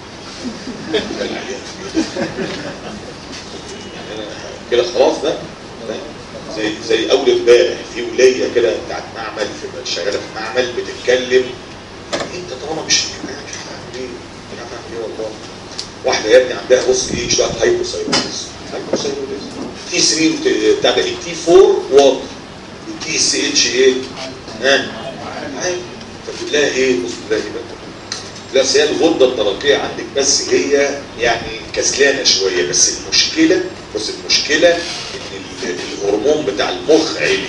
A: يعني أنا كده خلاص ده ده زي زي اول امبارح في وليه كده بتاعت معمل في شغاله في معمل بتتكلم انت طالما مش انا مش عارف اعمل ايه مش عارف اعمل ايه والله واحده يا ابني عندها بص ايه شويه هايبوثايرويدز هايبوثايرويدز تي 3 وت- بتاع ده التي 4 واطي التي سي اتش ايه؟ ها؟ عادي فتقول لها ايه؟ بص تلاقي بقى لا أصل هي الغده الدرقيه عندك بس هي يعني كسلانه شويه بس المشكله بص المشكله ان ال- الهرمون بتاع المخ عالي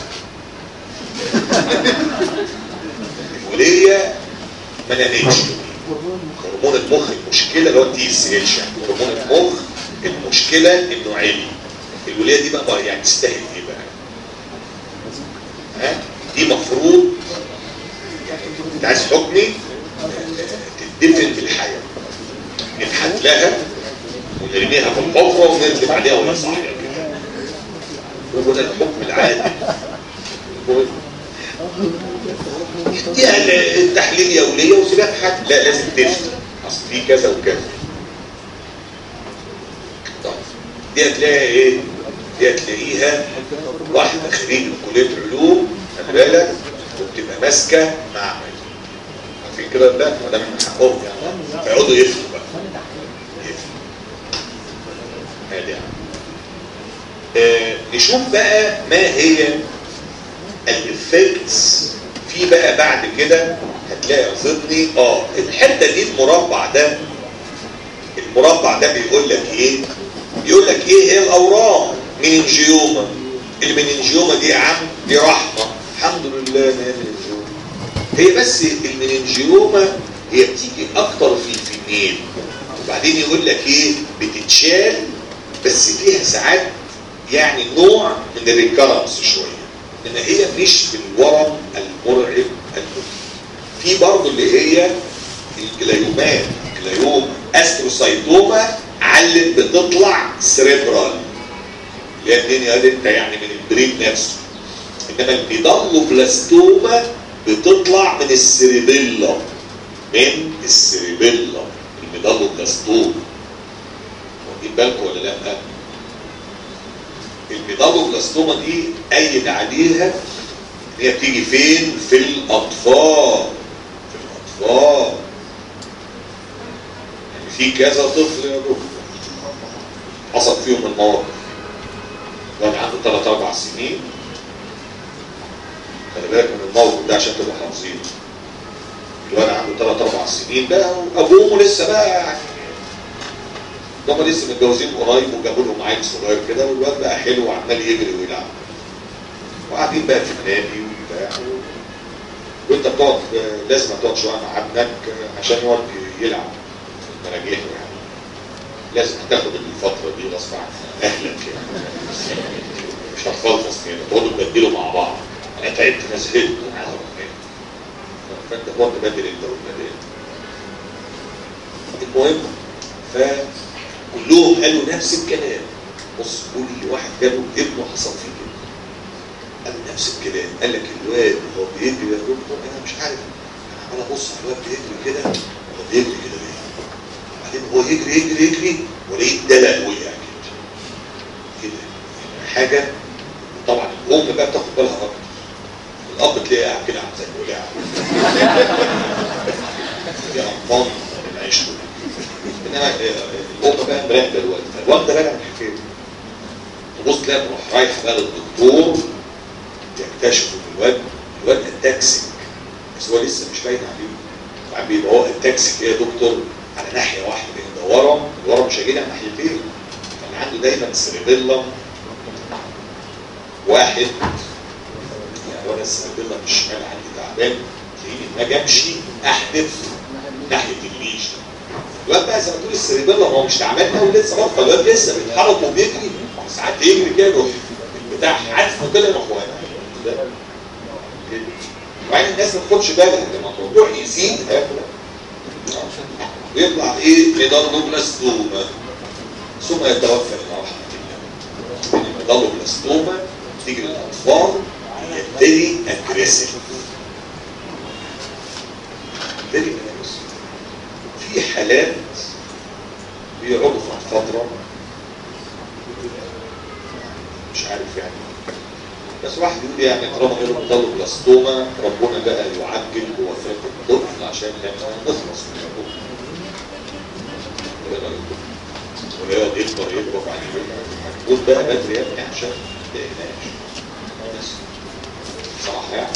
A: الوليه ما نامتش هرمون المخ المشكله اللي هو التي اس اتش يعني هرمون المخ المشكله انه عالي الوليه دي بقى, بقى يعني تستاهل ايه بقى؟ ها؟ دي مفروض انت عايز حكمي تدفن بالحياه نبحث لها ونرميها في الحفره وننزل عليها وهي صاحيه كده هو ده الحكم العادي اديها التحليل يوميه وسيبها في حد لا لازم تفتي اصل في كذا وكذا طب دي هتلاقيها ايه؟ دي هتلاقيها واحده خريج كليه علوم خلي بالك وبتبقى ماسكه معمل عارفين كده لا ما ده من حقهم يعني فيقعدوا يفتوا بقى يفتوا ادي يعني آه نشوف بقى ما هي الافكتس في بقى بعد كده هتلاقي اظني اه الحته دي المربع ده المربع ده بيقول لك ايه بيقول لك ايه هي الاورام مننجيوما المننجيوما دي يا عم دي رحمه الحمد لله ان هي مننجيوما هي بس المننجيوما هي بتيجي اكتر في الفيميل وبعدين يقول لك ايه بتتشال بس فيها ساعات يعني نوع من الريكارنس شويه ان هي مش بالورم المرعب المؤذي في برضه اللي هي الجلايومات الجلايوما استروسايتوما علت بتطلع سريبرال اللي هي منين يا واد انت يعني من البريد نفسه انما البيدالوبلاستوما بتطلع من السريبيلا من السريبيلا الميدالوبلاستوما واخدين بالكم ولا لا؟ الميدالوبلاستوما دي قايد عليها ان هي بتيجي فين؟ في الاطفال في الاطفال يعني في كذا طفل يا دكتور حصل فيهم المواقف وانا عنده 3 4 سنين خلي بالك من الموقف ده عشان تبقى حافظينه الواد عنده 3 4 سنين بقى وابوه لسه بقى يعني هم لسه متجوزين قريب وجابوا لهم عيل صغير كده والواد بقى حلو وعمال يجري ويلعب وقاعدين بقى في النادي وبتاع وانت بتقعد لازم تقعد شويه مع ابنك عشان يقعد يلعب مراجيح يعني لازم هتاخد الفتره دي غصب عنك اهلك يعني مش هتفلفص كده تقعدوا تبدلوا مع بعض انا تعبت انا زهقت انا عايز اروح هنا فانت برضه بدل انت والبدل المهم فكلهم قالوا نفس الكلام بص كل واحد جاله ابنه حصل فيه كده قال نفس الكلام قال لك الواد هو بيجري يا دكتور انا مش عارف انا عمال ابص على الواد بيجري كده هو بيجري كده ليه؟ بعدين هو يجري يجري يجري والاقيه الدلق وقع كده كده يعني حاجه طبعا الام بقى بتاخد بالها اكتر الاب تلاقيه قاعد كده عامل زي الولاعه في انطان العيش كله انما الام بقى مراقبه الواد فالواد ده بقى من الحكايه تبص تلاقي تروح رايح بقى للدكتور يكتشفوا ان الواد الواد التاكسيك بس هو لسه مش باين عليه طبعا بيبقى هو التاكسيك ايه يا دكتور على ناحيه واحده لان ده ورم الورم مش هيجي على ناحيتين فاللي عنده دايما سيربيلم واحد يعني وانا السيربيلم الشمال عندي تعبان تلاقيني ما جامشي احدف ناحيه الريش الواد بقى زي ما تقول السيربيلم هو مش تعبان قوي لسه برضه الواد لسه بيتحرك وبيجري ساعات يجري كده يروح البتاع حدفه كده يروح واقع ده كده. وبعدين الناس ما تاخدش بالها لما الموضوع يزيد هياكل ويطلع ايه ميدالوبلاستوما ثم يتوفى الى رحمه الله الميدالوبلاستوما تيجي للاطفال يبتدي اجريسيف يبتدي اجريسيف في حالات بيقعدوا فتره مش عارف يعني بس واحد يقول يعني طالما غير مضل بلاستوما ربنا بقى يعجل بوفاة الطفل عشان احنا نخلص من الموضوع. ايه رأيكم؟ ويقعد يكبر يكبر بعد كده هتموت بقى بدري يا ابني عشان ما تقلقش. بس صراحة يعني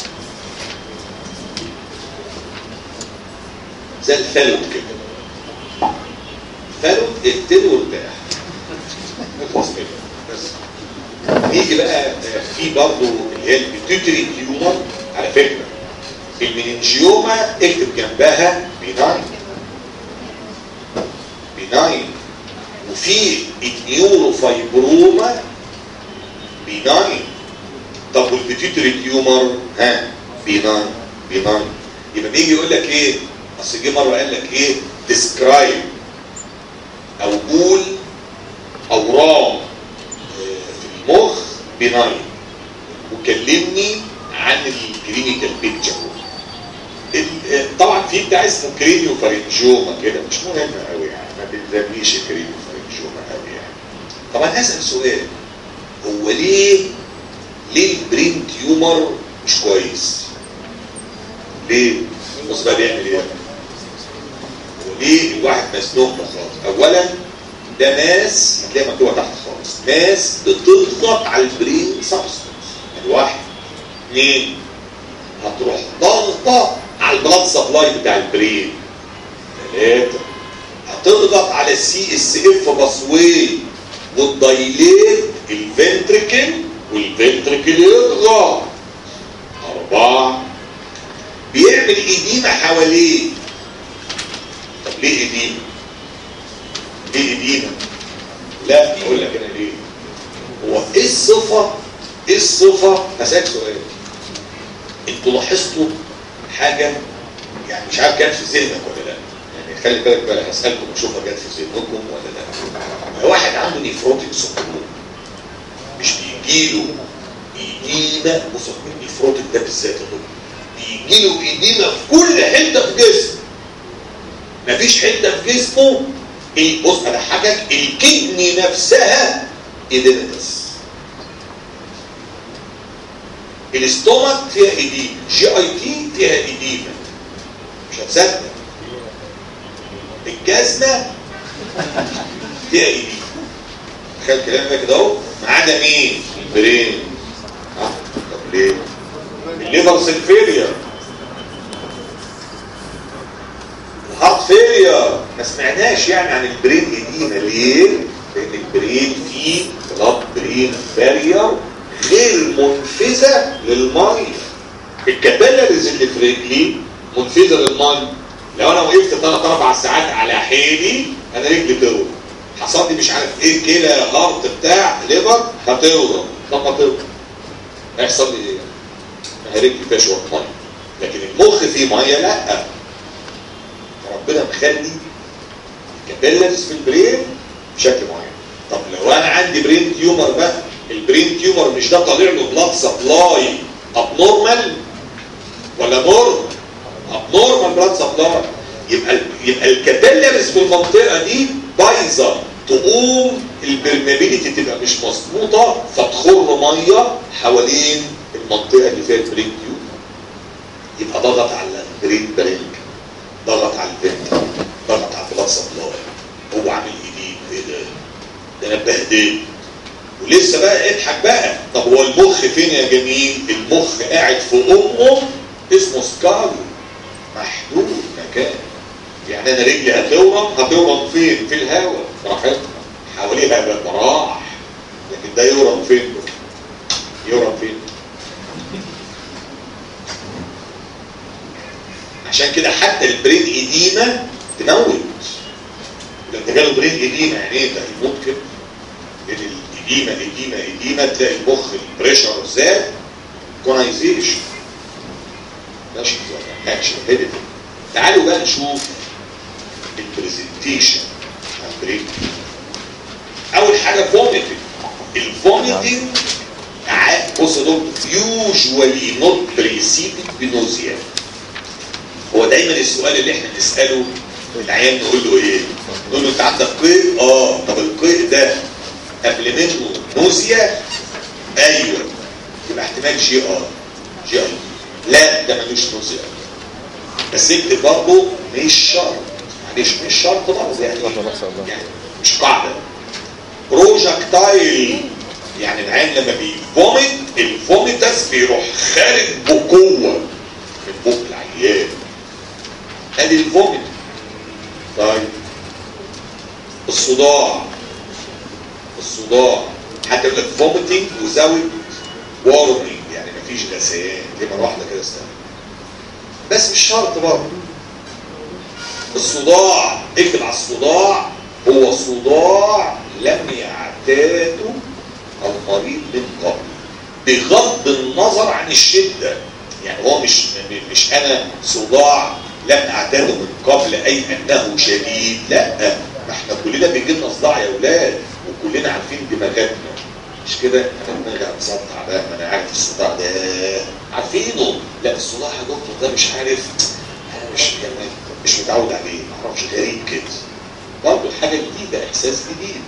A: زي الفلوت كده فلوت اقتله وارتاح نخلص كده بس نيجي بقى في برضه اللي هي البيتوتري تيومر على فكره المننجيوما اكتب جنبها بيناين بيناين وفي النيوروفايبروما بيناين طب والبيتوتري تيومر ها بيناين بيناين يبقى بيجي يقول لك ايه اصل جه مره قال لك ايه ديسكرايب او قول اورام في المخ بناين وكلمني عن الكلينيكال بيكتشر طبعا في بتاع اسمه كرينيو فارنجوما كده مش مهم قوي يعني ما بنسميش كرينيو فارنجوما قوي يعني طبعا هسال سؤال هو ليه ليه البرين تيومر مش كويس؟ ليه؟ بص بقى بيعمل ايه؟ وليه الواحد مسنوق خالص؟ اولا ده ماس هتلاقي مكتوبه تحت خالص ماس بتضغط على البرين سبستنس واحد اثنين هتروح ضغطه على البلاد سبلاي بتاع البرين ثلاثه هتضغط على السي اس اف باسوي وتدايليت الفنتريكل والفنتريكل يضغط اربعه بيعمل ايديما حواليه طب ليه ايديما؟ ليه ايدينا لا اقول لك انا ليه هو ايه الصفه ايه الصفه هسالك سؤال انتوا لاحظتوا حاجه يعني مش عارف جت في ذهنك ولا لا يعني خلي بالك بقى هسالكم اشوفها جت في ذهنكم ولا لا لو واحد عنده نيفروتيك سندروم مش بيجيله ايدينا بص النيفروتيك ده بالذات يا دكتور بيجيله ايدينا في كل حته في جسمه مفيش حته في جسمه بص انا حاجك الكدني نفسها ايديمتس الاستومك فيها ايديما جي اي تي فيها ايديما مش هتصدق الجزمه فيها ايديما تخيل الكلام ده كده اهو ما عدا مين؟ البرين اه طب ليه؟ الليفر سيلفيريا الهارت فيلير ما سمعناش يعني عن البرين ايدينا ليه؟ لان البرين فيه بلاد برين بارير غير منفذه للميه الكابيلاريز اللي في رجلي منفذه للميه لو انا وقفت ثلاث اربع ساعات على حيلي انا رجلي تروح حصل لي مش عارف ايه كلى هارت بتاع ليفر هتورم طب ما تورم هيحصل لي ايه؟ هرجلي فيها شويه ميه لكن المخ فيه ميه لا ربنا مخلي الكابيلاريز في البرين بشكل معين طب لو انا عندي برين تيومر بقى البرين تيومر مش ده طالع له بلاد سبلاي ابنورمال ولا نورمال ابنورمال بلاد سبلاي يبقى يبقى الكابيلاريز في المنطقه دي بايظه تقوم البرميبيليتي تبقى مش مظبوطه فتخر ميه حوالين المنطقه اللي فيها البرين تيومر يبقى ضغط على البرين برينج ضغط على الفنت ضغط على البلاد سبلاي هو عامل ايدين ايه ده ده انا اتبهدلت ولسه بقى اضحك بقى طب هو المخ فين يا جميل المخ قاعد في امه اسمه سكارو محدود مكان يعني انا رجلي هتورم هتورم فين في الهواء راحت حواليها بقى مراح لكن ده يورم فين يورم فين عشان كده حتى البرين ايديما تموت لما جاله برين ايديما يعني ايه ده يموت كده لان الايديما ايديما ايديما تلاقي المخ البريشر زاد كونايزيشن ماشي اكشن هيدت تعالوا بقى نشوف البرزنتيشن على البرين اول حاجه فوميتنج الفوميتنج بص يا دكتور يوجوالي نوت بريسيدد بنوزيا هو دايما السؤال اللي احنا نساله العيان نقول له ايه؟ نقول له انت عندك قيء؟ اه طب القيء ده قبل منه نوزيا؟ ايوه يبقى احتمال جي ار جي ار لا ده ملوش نوزيا بس اكتب برضه مش شرط معلش مش شرط برضه يعني يعني مش قاعده بروجكتايل يعني العين لما بيفومت الفوميتس بيروح خارج بقوه من بق العيان ادي الفوميت طيب الصداع الصداع حتى يقول لك فوميتنج وزاوت وارنينج يعني مفيش غثيان دي مره واحده كده استنى بس مش شرط برضه الصداع اكتب على الصداع هو صداع لم يعتاده المريض من قبل بغض النظر عن الشده يعني هو مش مش انا صداع لم اعتاده من قبل اي انه شديد لا ما احنا كلنا بيجي لنا صداع يا اولاد وكلنا عارفين دماغاتنا مش كده انا دماغي هتصدع بقى ما انا عارف الصداع ده عارفينه لا الصداع يا دكتور ده مش عارف انا مش يعني مش متعود عليه ما اعرفش غريب كده برضه حاجه جديده احساس جديد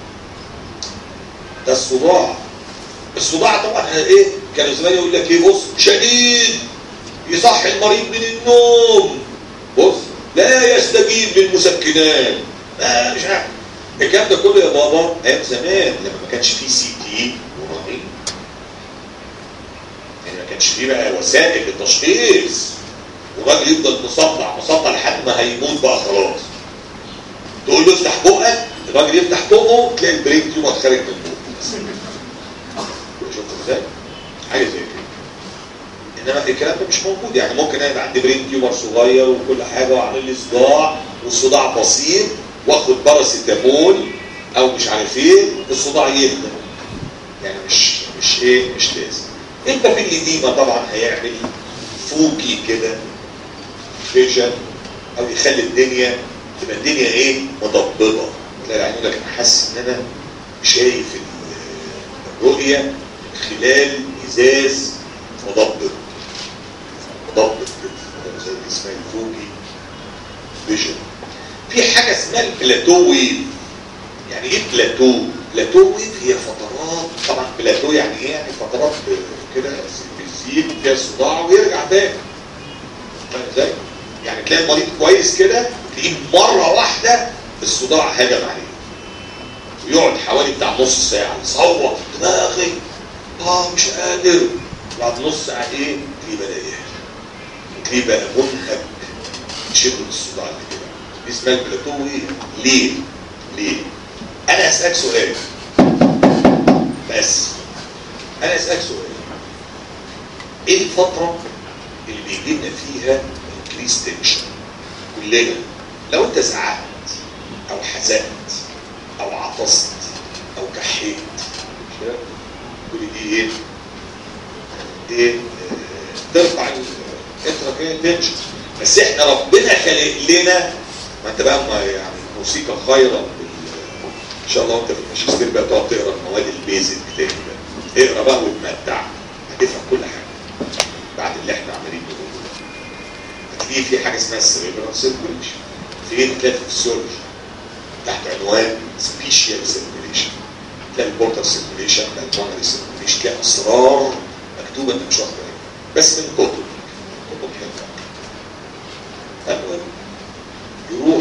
A: ده الصداع الصداع طبعا ايه كانوا زمان يقول لك ايه بص شديد يصحي المريض من النوم بص لا يستجيب للمسكنات لا مش عارف الكلام ده كله يا بابا ايام زمان لما ما كانش فيه سي تي ورهين يعني ما كانش فيه بقى وسائل للتشخيص والراجل يفضل مصدع مصدع لحد ما هيموت بقى خلاص تقول له افتح بقك الراجل يفتح بقه تلاقي البرين تيومر خارج من بقه شفت ازاي؟ حاجه زي كده انما الكلام ده مش موجود يعني ممكن انا يبقى عندي برين تيومر صغير وكل حاجه واعمل لي صداع والصداع بسيط واخد باراسيتامول او مش عارف ايه الصداع يهدى يعني مش مش ايه مش لازم انت في الاديمه طبعا هيعمل فوكي كده فيجن او يخلي الدنيا تبقى الدنيا ايه مضببه تلاقي العين يقول لك انا حاسس ان انا شايف الرؤيه من خلال ازاز مضبب مضبب كده زي اسمها الفوجي فيجن في حاجه اسمها البلاتو ويف يعني ايه بلاتو؟ بلاتو ويف هي فترات طبعا بلاتو يعني ايه؟ يعني فترات كده بيزيد فيها الصداع ويرجع تاني فاهم ازاي؟ يعني تلاقي المريض كويس كده تلاقيه مره واحده الصداع هجم عليه ويقعد حوالي بتاع نص ساعه يصوت دماغي اه مش قادر بعد نص ساعه ايه تلاقيه بدا يهدى وتلاقيه بقى منهك شبه الصداع اللي كده دي اسمها البلاتوي ليه؟ ليه؟ انا اسالك سؤال بس انا اسالك سؤال ايه الفتره اللي بيجي لنا فيها انكريس تنشن كلنا لو انت زعقت او حزنت او عطست او كحيت مش كده؟ كل دي ايه؟ دي آه، ترفع الانترا تنشن بس احنا ربنا خلق لنا ما انت بقى ما يعني موسيقى خيرا بال- ان شاء الله انت في الماجستير بقى تقعد تقرا المواد البيزك تاني بقى اقرا بقى وتمتع هتفهم كل حاجه بعد اللي احنا عمالين نقوله ده. هتلاقي في حاجه اسمها السيريبرال سيركوليشن فين تلاقي في الفسيولوجي تحت عنوان سبيشال سيركوليشن تلاقي البورتال سيركوليشن تلاقي البونري سيركوليشن تلاقي اسرار مكتوبه انت مش واخد بالك بس من كتب كتب حلوه المهم يروح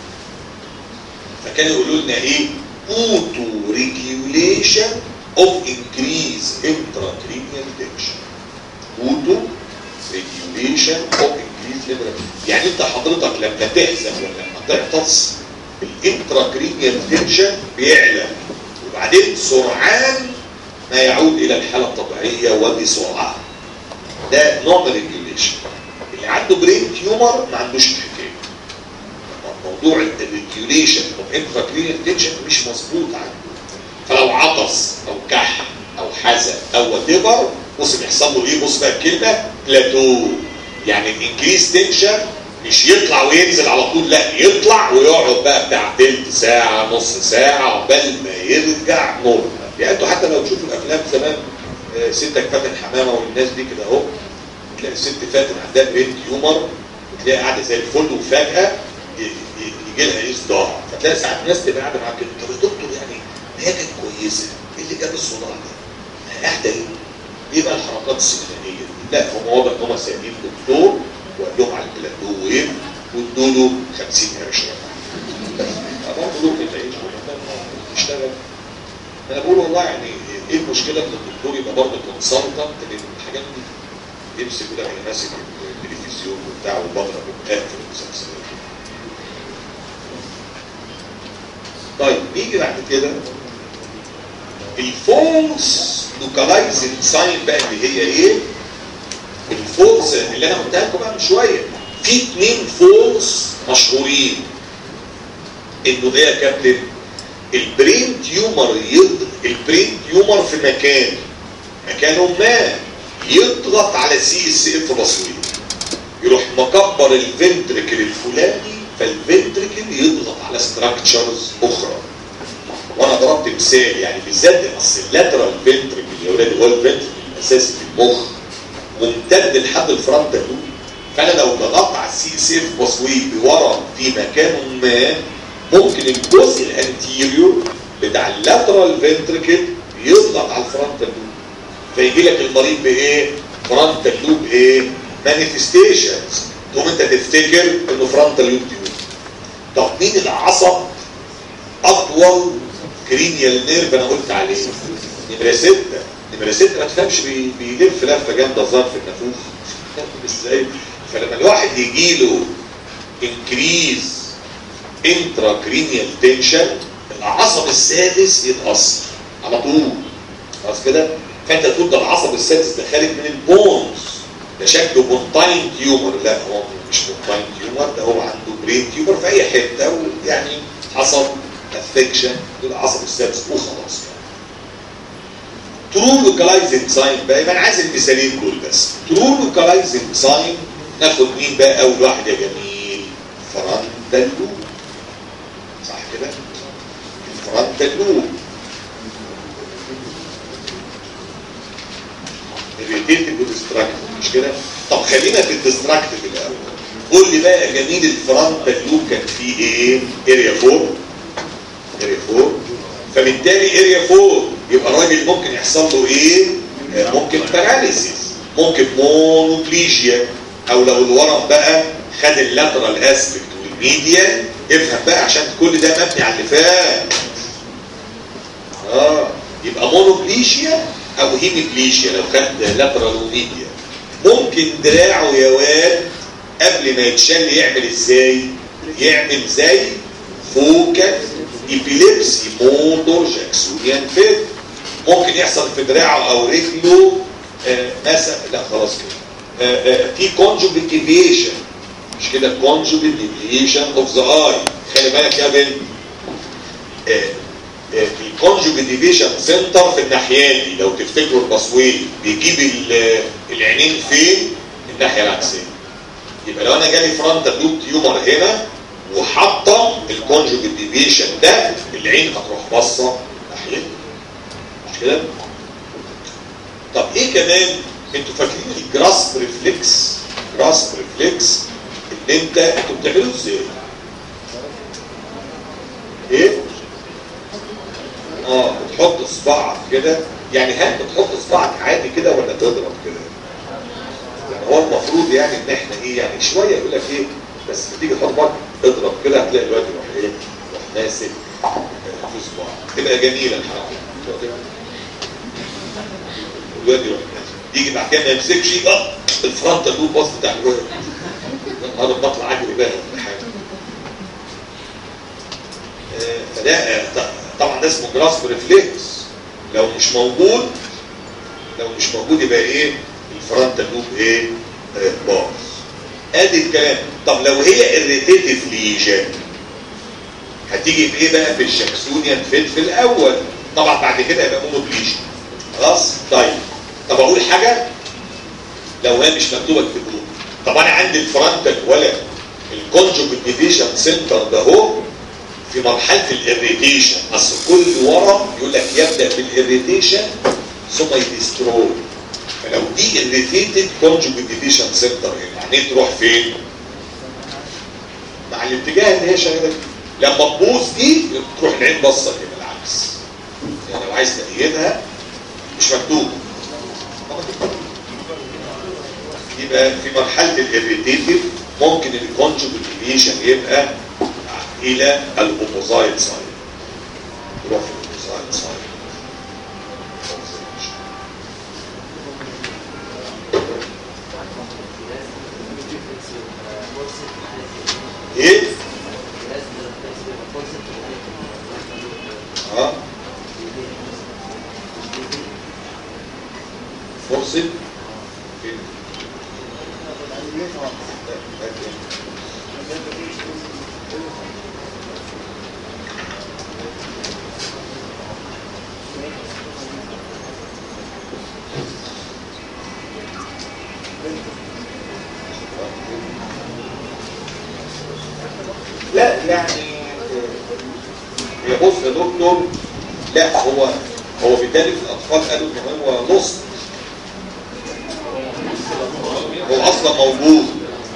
A: فكانوا يقولوا لنا ايه اوتو ريجيوليشن اوف انكريز انتراكرينيال تنشن اوتو ريجيوليشن اوف انكريز يعني انت حضرتك لما تحزن ولا لما تعطس الانتراكرينيال تنشن بيعلى وبعدين سرعان ما يعود الى الحاله الطبيعيه وبسرعه ده نوع من الريجيوليشن اللي عنده برين تيومر ما عندوش الحكايه موضوع الريجيوليشن اوف انتراكرينيال تنشن مش مظبوط عنده فلو عطس او كح او حزن او وات بص بيحصل له ايه بص بقى الكلمه بلاتو يعني الانكريز تنشن مش يطلع وينزل على طول لا يطلع ويقعد بقى بتاع تلت ساعه نص ساعه عقبال ما يرجع نورمال يعني انتوا حتى لو تشوفوا الافلام زمان آه، ستك فاتن حمامه والناس دي كده اهو تلاقي الست فاتن عندها برين تيومر وتلاقي قاعده زي الفل وفجاه ي- ي- يجي لها ايه صداع فتلاقي ساعات ناس تبقى قاعده معاك كده طب يا دكتور يعني ما هي كانت كويسه ايه اللي جاب الصداع ده؟ ما هي قاعده ليه؟ ايه بقى الحركات السكرانيه دي؟ لا هم واضح ان هم سايبين دكتور وقال لهم على البلاتو وايه وادوا له 50 قرش برضه له كده ايه يشتغل انا بقول والله يعني ايه المشكله ان الدكتور يبقى برضه كونسلتنت لان الحاجات دي يمسك كده يعني ماسك التلفزيون وبتاع وبضرب وبقفل المسلسلات طيب نيجي بعد كده الفولس لوكالايزنج ساين بقى اللي هي ايه؟ الفولس اللي انا قلتها لكم بقى من شويه في اثنين فولس مشهورين انه ايه يا كابتن؟ البرين تيومر يض... البرين تيومر في مكان مكانه ما يضغط على سي اس اف بصوير يروح مكبر الفنتركل الفلاني فالفنتركل يضغط على ستراكشرز اخرى وانا ضربت مثال يعني بالذات اصل اللاترال فنتركل يا ولاد هو الفنتركل الاساسي في المخ ممتد لحد الفرونتال لوب فانا لو ضغطت على السي اس اف بصوير ورا في مكان ما ممكن الجزء الانتيريور بتاع اللاترال فنتركل يضغط على الفرونتال لوب فيجي لك المريض بايه؟ فرونتال لوب ايه؟ مانيفستيشنز تقوم انت تفتكر انه فرونتال لوب تيوب طب مين العصب اطول كرينيال نيرف انا قلت عليه؟ نمره سته نمره سته ما تفهمش بي- بيلف لفه جامده ظهر في النافوخ ازاي؟ فلما الواحد يجي له انكريز انترا كرينيال تنشن العصب السادس يتاثر على طول خلاص كده فانت تقول ده العصب السادس ده خارج من البونز ده شكله بونتاين تيومر لا هو مش بونتاين تيومر ده هو عنده برين تيومر في اي حته ويعني حصل افكشن للعصب السادس وخلاص ترو لوكالايزنج ساين بقى يبقى انا عايز المثالين دول بس ترو لوكالايزنج ساين ناخد مين بقى اول واحد يا جميل فرونتال لوب صح كده الفرونتال لوب الريتيتيف والديستراكتيف مش كده طب خلينا في الديستراكتيف الاول قول لي بقى يا جميل الفرونتال لوب كان فيه ايه اريا 4 اريا 4 فبالتالي اريا 4 يبقى الراجل ممكن يحصل له ايه آه، ممكن باراليسيس ممكن مونوبليجيا او لو الورم بقى خد اللاترال اسبكت والميديا افهم بقى عشان كل ده مبني على اللي فات اه يبقى مونوبليجيا او هيميبليجيا لو خد لاترال وميديا ممكن دراعه يا واد قبل ما يتشل يعمل ازاي يعمل زي فوكال ايبيليبسي موتور جاكسونيان فيت ممكن يحصل في دراعه او رجله آه مثلا لا خلاص كده آه آه في كونجوجيت ديفيشن مش كده كونجوجيت ديفيشن اوف ذا اي خلي بالك يا بنت آه الكونجوجيت ديفيشن سنتر في الناحيه دي لو تفتكروا البصوي بيجيب ال- العينين فين الناحيه العكسيه يبقى لو انا جالي فرونتال لوب تيومر هنا وحاطه الكونجوجيت ديفيشن ده العين هتروح باصه ناحيه مش كده طب ايه كمان انتوا فاكرين الجراسب ريفلكس جراسب ريفلكس ان انت انتوا بتعملوه ازاي ايه اه بتحط صباعك كده يعني هل بتحط صباعك عادي كده ولا تضرب كده يعني هو المفروض يعني ان احنا ايه يعني شويه يقول لك ايه بس تيجي تحط صباعك اضرب كده هتلاقي الواد يروح ايه يروح ماسك آه، في صباعك تبقى جميله الحركه الواد يروح ماسك يجي بعد كده ما يمسكش اه الفرونتال لوب باص بتاع الواد يا نهار بطلع اجري بقى ولا حاجه آه، فده آه، ط- طبعا ده اسمه جراسب ريفلكس لو مش موجود لو مش موجود يبقى ايه الفرونتال لوب ايه آه، باظ ادي الكلام طب لو هي irritative ليجن هتيجي بايه بقى في الشكسونيان فيت في الاول طبعا بعد كده يبقى مونوبليجن خلاص طيب طب اقول حاجه لو هي مش مكتوبه اكتبوها طب انا عندي الفرونتال ولا الكونجوجيت ديفيشن سنتر ده هو في مرحله الاريتيشن اصل كل ورم يقول لك يبدا بالاريتيشن ثم يدستروي فلو دي اريتيتد كونجوجيت ديفيشن سنتر هنا يعني تروح فين؟ مع الاتجاه اللي هي شغاله فيه. لما تبوظ دي تروح العين باصه كده العكس يعني لو عايز تأيدها مش مكتوب يبقى في مرحله الاريتيتيف ممكن الكونجوجيت ديفيشن يبقى الى الاوبوزايت سايد تروح في الاوبوزايت سايد ايه اه فرصه فين لا يعني يا بص يا دكتور لا هو هو بالتالي في الاطفال قالوا ان هو نص هو اصلا موجود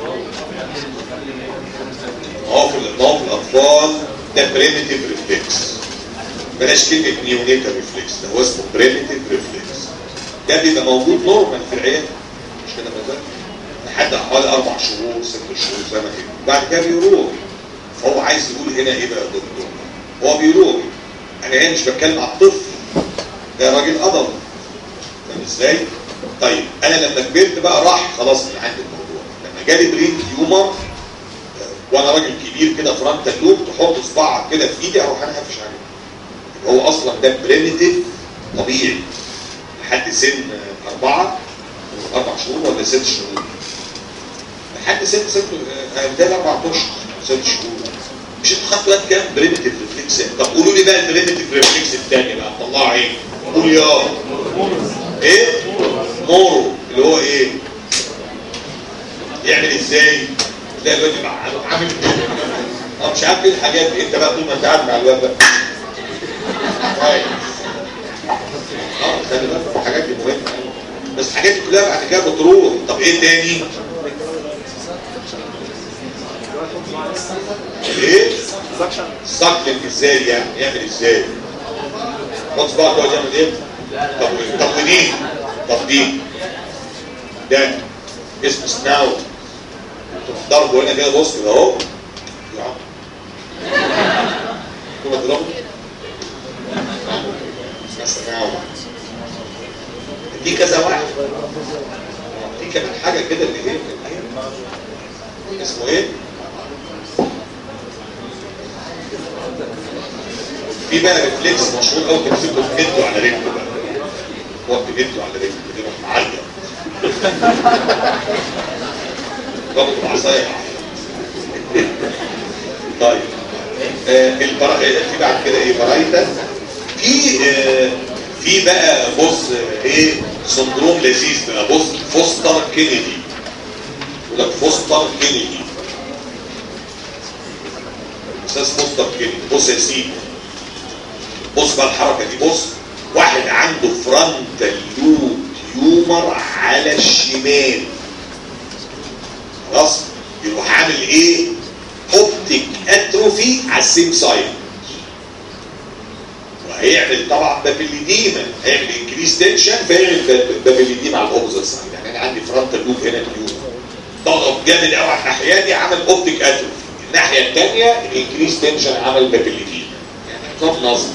A: هو في ال- هو في الاطفال ده بريميتيف ريفلكس بلاش كلمه نيونيتال ريفلكس ده هو اسمه بريميتيف ريفلكس ده بيبقى موجود نورمال في العيال مش كده مثلا لحد حوالي اربع شهور ست شهور سنه كده بعد كده بيروح فهو عايز يقول هنا ايه بقى يا دكتور هو بيروح انا هنا مش بتكلم على الطفل ده راجل قدر فاهم ازاي؟ طيب انا لما كبرت بقى راح خلاص من عندي الموضوع لما جالي برين تيومر آه، وانا راجل كبير كده فرونتال لوب تحط صباعك كده في ايدي اروح انا قافش عليه يبقى هو اصلا ده بريميتيف طبيعي لحد سن آه، اربعه اربع شهور ولا ست شهور لحد سن ست آه، ده اربع اشهر ست شهور مش انتوا خدتوا وقت كام بريميتيف ريفلكس طب قولوا لي بقى البريميتيف ريفلكس الثاني بقى طلعوا ايه قول يا ايه مورو اللي هو ايه يعمل ازاي تلاقي الواد يبقى عامل كده اه مش عارف ايه الحاجات دي انت بقى طول ما انت قاعد مع الواد ده كويس. اه خلي بالك الحاجات دي مهمه بس الحاجات دي كلها بعد كده بتروح طب ايه تاني ايه سكتنج ازاي يعني يعمل ازاي خد صباعك يقعد يعمل ايه طب طب ودي طب دي ده اسمه سناو تروح ضربه هنا كده بص كده اهو يا عم تروح تضربه اسمها سناو دي كذا واحد دي كمان حاجه كده اللي هي اسمه ايه في بقى ريفلكس مشهور قوي كان بيسيبوا بيدوا على رجله بقى هو بيدوا على رجله كده يروح معلق ضربه بعصايه طيب آه البرا... آه، في بعد كده ايه برايتا في آه، في بقى بص آه، ايه سندروم لذيذ بقى بص فوستر كينيدي يقول لك فوستر كينيدي استاذ فوستر كينيدي بص يا سيدي بص بقى الحركه دي بص واحد عنده فرونتال لوب تيومر على الشمال خلاص يروح عامل ايه اوبتيك اتروفي على السيم سايد وهيعمل طبعا بابيليديما هيعمل انكريس تنشن فيعمل باب- بابيليديما على الاوبوزيت سايد يعني انا عندي فرونتال لوب هنا تيومر ضغط جامد قوي على الناحيه دي عمل اوبتيك اتروفي الناحيه الثانيه الانكريس تنشن عمل بابيليديما يعني نظام نظم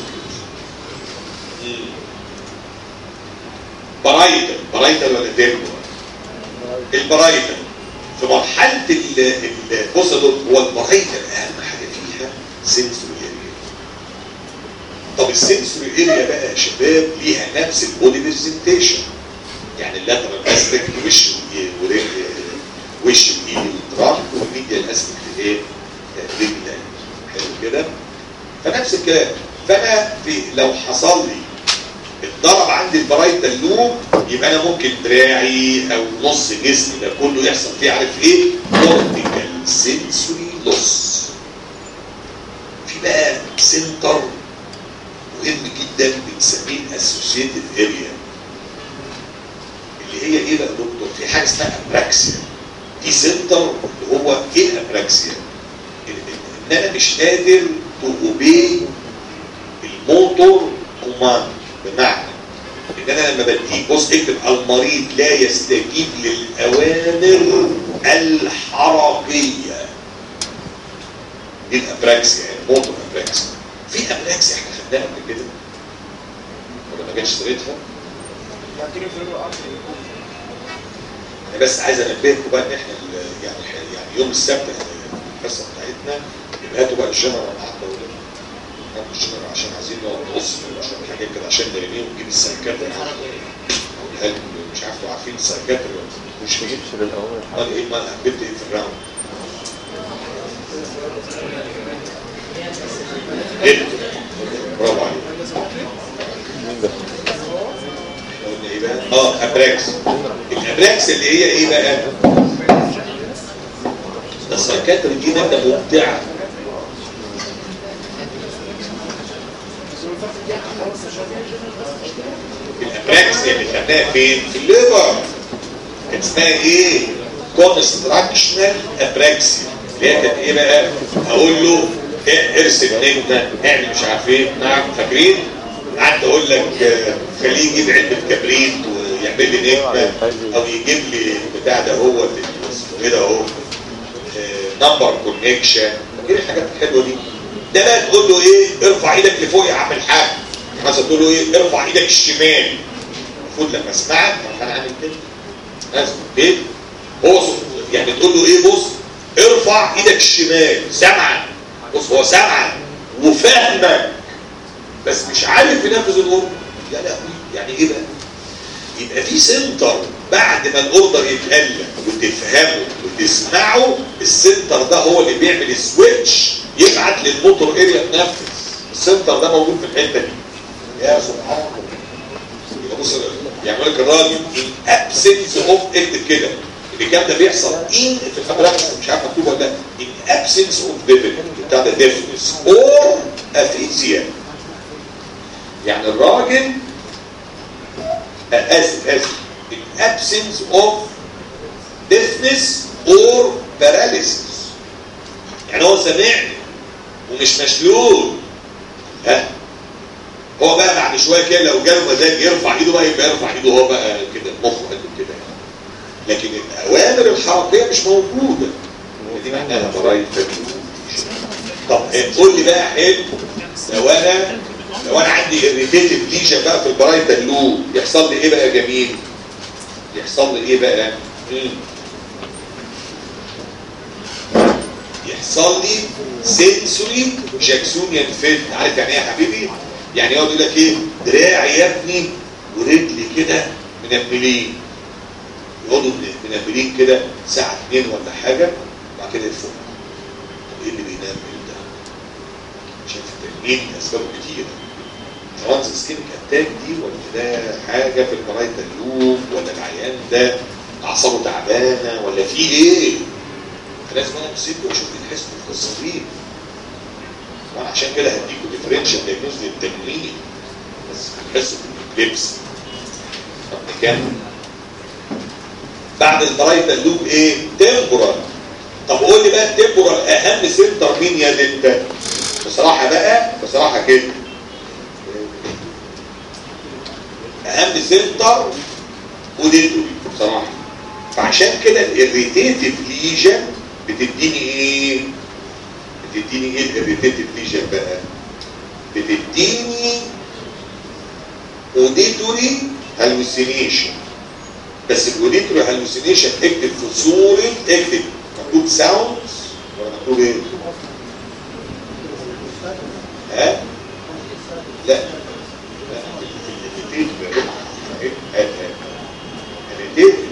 A: برايتل برايتل ولا ديرمو البرايتل في مرحله ال ال- بص يا دكتور هو البرايتل اهم حاجه فيها سنسوري اريا طب السنسوري اريا بقى يا شباب ليها نفس البودي برزنتيشن يعني اللاترال اسبكت وش و- ورجل وش وايدي وتراب والميديا الاسبكت ايه رجل حلو كده فنفس الكلام فانا في لو حصل لي اتضرب عندي البرايتال لوب يبقى انا ممكن دراعي او نص جسمي ده كله يحصل فيه عارف ايه كورتيكال سنسوري لوس في بقى سنتر مهم جدا بنسميه الاسوشيتد اريا اللي هي ايه بقى يا دكتور في حاجه اسمها ابراكسيا دي سنتر اللي هو ايه الابراكسيا ان انا مش قادر توبي الموتور كوماند بمعنى ان انا لما بديه بص اكتب المريض لا يستجيب للاوامر الحركيه دي الابراكسيا يعني موتور ابراكسيا في ابراكسيا احنا خدناها قبل كده ولا ما جاتش سيرتها انا بس عايز انبهكم بقى ان احنا ال- يعني يعني يوم السبت الحصه بتاعتنا يبقى هاتوا بقى الجنرال معاك ولا هاتوا الجنرال عشان عايزين نقعد نقص شويه حاجات كده عشان نرميه ونجيب السايكاتري هل مش عارف لو عارفين السايكاتري ولا مش فاهم
D: في الاول
A: قال ايه ما بنت ايه في الراوند جد برافو عليك
D: مين ده؟
A: قلنا ايه بقى؟ اه ابراكس الابراكس اللي هي ايه بقى؟ ده السايكاتري دي ماده ممتعه الابراكس اللي خدناها فين؟ في الليفر كانت اسمها ايه؟ كونستراكشنال ابراكسيا اللي هي كانت ايه بقى؟ اقول له إيه ارسم نجمه اعمل مش عارف ايه نعم فاكرين؟ قعدت اقول لك آه، خليه يجيب علبه كبريت ويعمل لي نجمه او يجيب لي بتاع ده هو اللي اسمه ايه ده اهو نمبر كونكشن فاكرين الحاجات الحلوه دي؟ ده بقى تقول له ايه؟ ارفع ايدك لفوق يا عم الحاج مثلا تقول له ايه؟ ارفع ايدك الشمال المفروض لما اسمعك انا عامل كده لازم ايه هو صوت يعني تقول له ايه بص ارفع ايدك الشمال سمعا بص هو سمعا وفاهمك بس مش عارف ينفذ الاوردر يا لهوي يعني ايه بقى يبقى في سنتر بعد ما الاوردر يتقال لك وتفهمه وتسمعه السنتر ده هو اللي بيعمل سويتش يبعت للموتور اريا تنفذ السنتر ده موجود في الحته دي يا سبحان الله يبقى بص يعمل لك الراجل in absence of اكتب كده الكلام ده بيحصل in في الابراكس مش عارف مكتوب ولا لا in absence of deafness بتاع ده deafness or aphasia يعني الراجل آه، اسف اسف in absence of deafness or paralysis يعني هو سامعني ومش مشلول ها هو بقى بعد شويه كده لو جاله مزاج يرفع ايده بقى يبقى يرفع ايده هو بقى كده مخه قد كده يعني. لكن الاوامر الحركيه مش موجوده دي معناها ضرايب طب آه، قول لي بقى حلو لو انا لو انا عندي اريتيتيف ليجن بقى في البرايتال لوب يحصل لي ايه بقى يا جميل يحصل لي ايه بقى مم. يحصل لي سنسوري جاكسونيان فيت عارف يعني ايه يا حبيبي يعني يقعد يقول لك ايه دراعي يا ابني ورجلي كده منبلين يقعدوا من- منبلين كده ساعه اتنين ولا حاجه وبعد كده يفوق طب ايه اللي بينام ده شايف التنميل اسبابه كتير ترانس اسكيميك اتاك دي ولا ده حاجه في البرايتال لوب ولا العيان ده اعصابه تعبانه ولا في ايه؟ لازم انا امسكه واشوف الحس في القصه دي وانا عشان كده هديكوا ديفرنشال دايجنوز للتجميل بس هتحسوا باللبس طب نكمل بعد البرايتال لوب ايه؟ تمبورال طب قول لي بقى التمبورال اهم سنتر مين يا دلتا؟ بصراحه بقى بصراحه كده اهم سنتر وديتوري بصراحه فعشان كده الاريتيتيف ليجن بتديني ايه بتديني ايه الاريتيتيف ليجن بقى بتديني اوديتوري هالوسينيشن بس الاوديتوري هالوسينيشن اكتب في صوره اكتب مكتوب ساوندز ولا مكتوب ايه ها لا لا في الاريتيتيف هات هات الاريتيتيف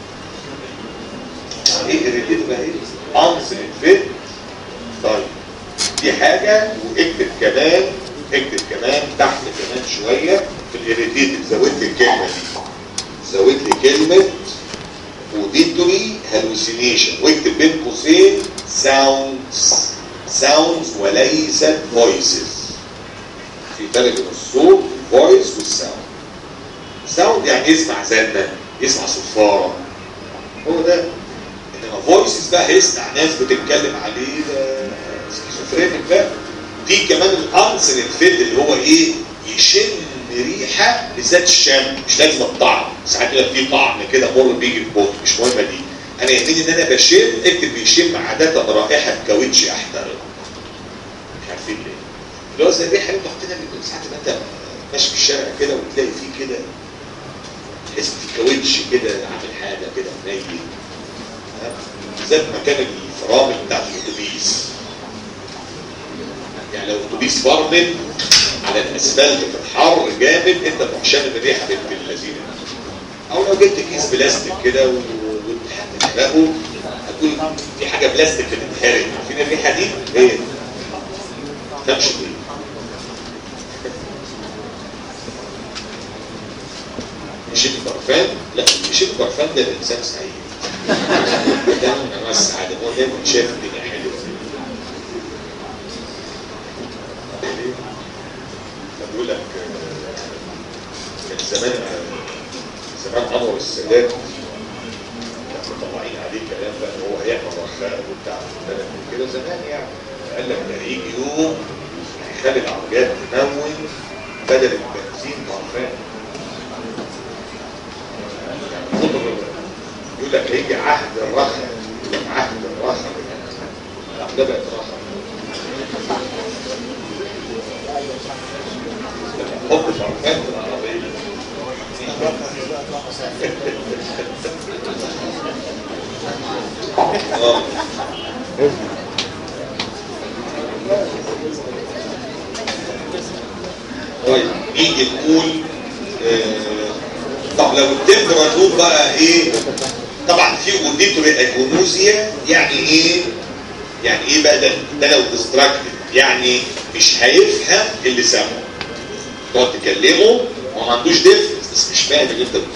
A: ايه الريتيت بقى ايه انس فيت طيب دي حاجة واكتب كمان اكتب كمان تحت كمان شوية في الاريتيت زود لي الكلمة دي زود لي كلمة اوديتوري هالوسينيشن واكتب بين قوسين ساوندز ساوندز وليست فويسز في فرق بين الصوت الفويس والساوند ساوند يعني يسمع زنة يسمع صفارة هو ده انما فويسز بقى هيسمع ناس بتتكلم عليه ده سكيزوفرينيك بقى في كمان الانسن فيت اللي هو ايه يشم ريحه لذات الشم مش لازم الطعم ساعات كده في طعم كده مر بيجي في بوق مش مهمه دي انا يهمني ان انا بشم اكتب بيشم عاده رائحه كاوتش احترق مش عارفين ليه اللي هو زي الريحه اللي انتوا حاطينها اللي ساعات ما انت ماشي في الشارع كده وتلاقي فيه كده تحس في كاوتش كده عامل حاجه كده نايم بالذات مكان الفرامل بتاعت الاتوبيس يعني لو اتوبيس فرمل على الاسفلت في الحر جامد انت تروح شامم الريحه بنت اللذينه او لو جبت كيس بلاستيك كده وتحرقه هتقول في حاجه بلاستيك بتتحرق عارفين الريحه دي؟ ايه؟ تمشي ايه؟ يشم برفان؟ لا يشم برفان ده الانسان سعيد ده من انواع السعاده هو دايما شايف الدنيا حلوه بقول لك كان زمان زمان انور السادات كانوا مطلعين عليه كلام بقى ان هو هيعمل رخاء وبتاع البلد كده زمان يعني قال لك ده هيجي يوم هيخلي العربيات تمون بدل البنزين برفان يقول لك هيجي عهد الرخاء يقول لك عهد الرخاء ده بقت رخاء حط البرفان في العربية اه طيب نيجي نقول آه طب لو التمبراتور بقى ايه طبعا في اوديتوري اجونوزيا يعني ايه يعني ايه بقى ده ده لو ديستراكتد يعني مش هيفهم اللي سامعه تقعد تكلمه وما عندوش ديفرنس بس مش فاهم اللي انت بتقوله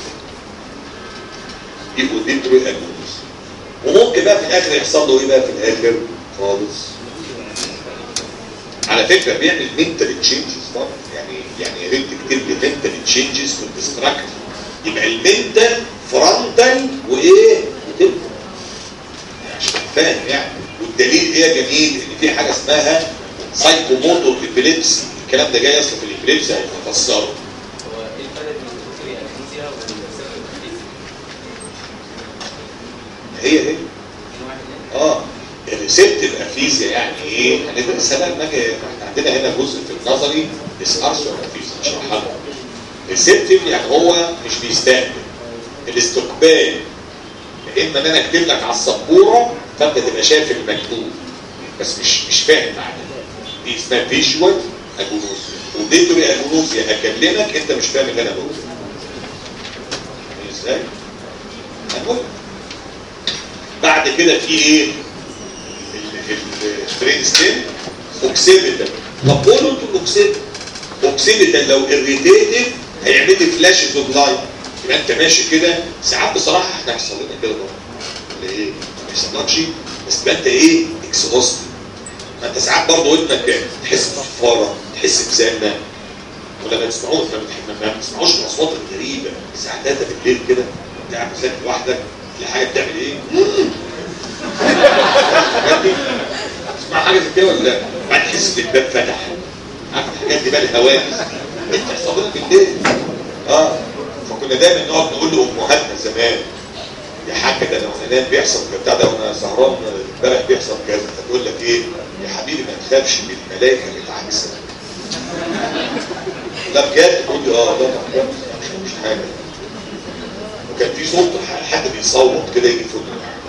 A: دي اوديتوري اجونوزيا وممكن بقى في الاخر يحصل له ايه بقى في الاخر خالص على فكره بيعمل منتال تشينجز برضه يعني يعني يا ريت تكتب لي منتال تشينجز في الديستراكتد يبقى المنتال فرونتال وايه وتبقى عشان فاهم يعني والدليل ايه يا جميل ان في حاجه اسمها سايكوموتور ابيليبسي الكلام ده جاي اصلا في الابيليبسي هيفسره
E: هو ايه الفرق بين الدكتوري انستيزيا والسيرفر
A: هي هي
E: في واحد
A: اه الريسبتيف افيزيا يعني ايه هندرسها بقى لما اجي احنا عندنا هنا جزء في النظري اسارسو افيزيا اشرحها لكم ريسبتيف يعني هو مش بيستقبل الاستقبال يا اما ان انا اكتب لك على السبوره فانت تبقى شايف المكتوب بس مش مش فاهم معناه دي اسمها فيجوال اجونوزيا وديتوري اجونوزيا اكلمك انت مش فاهم اللي انا بقوله فاهم ازاي؟ هنقول بعد كده في ايه؟ البرين ستيم اوكسيبيتال طب قولوا انتوا الاوكسيبيتال اوكسيديتال لو اريتيتد هيعمل لي فلاشز اوف لايت يبقى انت ماشي كده ساعات بصراحه احنا هيحصل لنا كده برضه ولا ايه؟ ما بيحصلكش بس تبقى انت ايه؟ اكسوست ما انت ساعات برضه ودنك تحس بصفاره تحس بزنه ولا ما تسمعوش ما بتح- ما بتسمعوش الاصوات الغريبه الساعه 3 بالليل كده انت قاعد ساكت لوحدك في حاجه بتعمل ايه؟ الحاجات دي تسمع حاجه زي كده ولا لا؟ بعد تحس ان الباب فتح عارف الحاجات دي بقى الهواجس بتحصل لنا بالليل اه فكنا دايما نقعد نقول لامهاتنا زمان يا حاجه ده انا وانا نايم بيحصل بتاع ده وانا سهران امبارح بيحصل كذا فتقول لك ايه يا حبيبي ما تخافش من الملائكه بالعكس لا بجد تقول لي اه لا ما تخافش مش حاجه وكان في صوت ح- حد بيصوت كده يجي فوق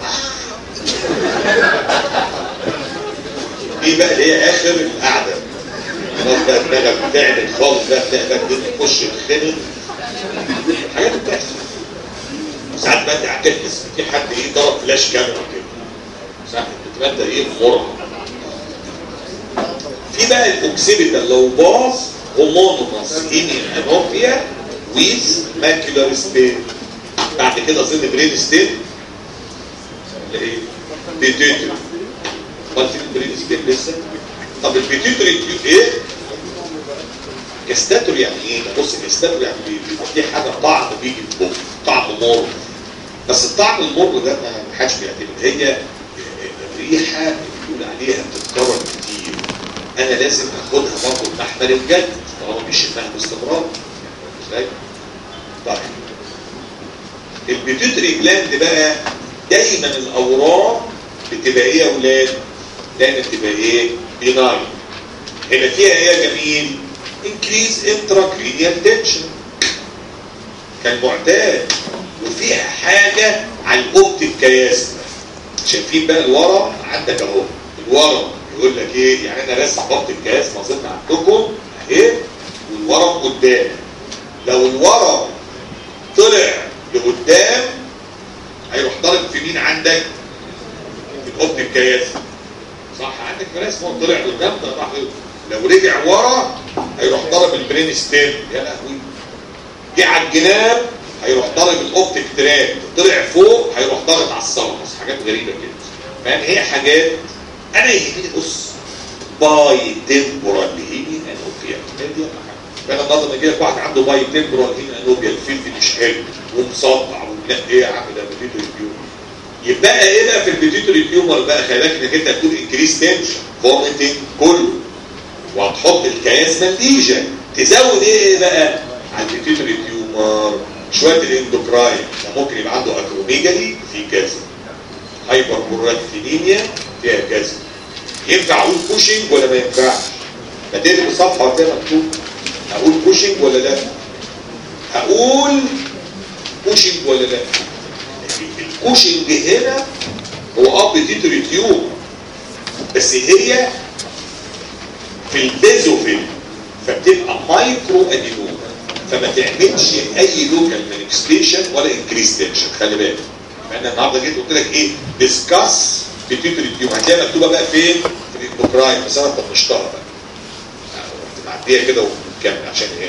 A: دي بقى اللي هي اخر القعده خلاص بقى دماغك بتعمل خالص بقى تلاقي بقى الدنيا تخش تتخنق حاجات بتحصل ساعات بقى انت هتحس في حد ايه ضرب فلاش كاميرا كده ساعات بتبقى انت ايه مرعب في بقى الاوكسيبيتال لو باظ هومونوماس هيمي انوبيا ويز ماكيولار ستين بعد كده اظن برين ستين ولا ايه؟ بيتيوتري امال فين البرين ستين لسه؟ طب البيتيوتري تيوب ايه؟ كاستاتور يعني ايه؟ بص كاستاتور يعني بيبقى في حاجه طعم بيجي في بقك طعم مر بس الطعم المر ده ما حدش بيعتمد هي الريحه اللي بيقول عليها بتتكرر كتير انا لازم اخدها برضه بمحمل الجد طالما بيشمها باستمرار ازاي؟ طيب البيتيوتري جلاند بقى دايما الاورام بتبقى ايه يا اولاد؟ دايما بتبقى ايه؟ بيناين هنا فيها ايه يا جميل؟ انكريز انتراكرينيال تنشن كان معتاد وفيها حاجه على الاوبتيك كياس شايفين بقى الورم عندك اهو الورم يقول لك ايه يعني انا راسم خط الكياس ما اظن عندكم اهي والورم قدام لو الورم طلع لقدام هيروح ضارب في مين عندك في الاوبتيك كياس صح عندك رسم هو طلع قدام ده راح لو رجع ورا هيروح ضرب البرين ستيم يا لهوي جه على الجناب هيروح ضارب الاوبتيك تراك طلع فوق هيروح ضارب على السلمس حاجات غريبه كده فاهم هي حاجات انا يهمني بص باي تمبورال هيمي انوبيا دي فانا النهارده كده واحد عنده باي تمبورال هيمي انوبيا الفيلد مش حلو ومصدع ولا ايه يا عم ده بيتيتوري تيومر يبقى ايه بقى في البيتيتوري تيومر بقى خلي بالك انك انت هتقول انكريس تنشن فوميتنج كله وهتحط الكياس مالديجا تزود ايه بقى على البيتيتوري تيومر شويه الاندوكراين ده ممكن يبقى عنده اكروميجالي في كذا هايبر بوراتينيميا فيها كذا ينفع اقول كوشنج ولا ما ينفعش ما تقلب الصفحه وتلاقي مكتوب اقول كوشنج ولا لا اقول كوشنج ولا لا الكوشنج هنا هو اب بيتيتوري تيومر بس هي في البيزوفيل فبتبقى مايكرو ادينوما فما تعملش اي لوكال مانيفستيشن ولا انكريس تنشن خلي بالك انا النهارده جيت قلت لك ايه ديسكاس بيتيوتري تيوم هتلاقيها مكتوبه بقى فين في الاندوكراين بس انا طنشتها بقى رحت معديها كده ومكمل عشان ايه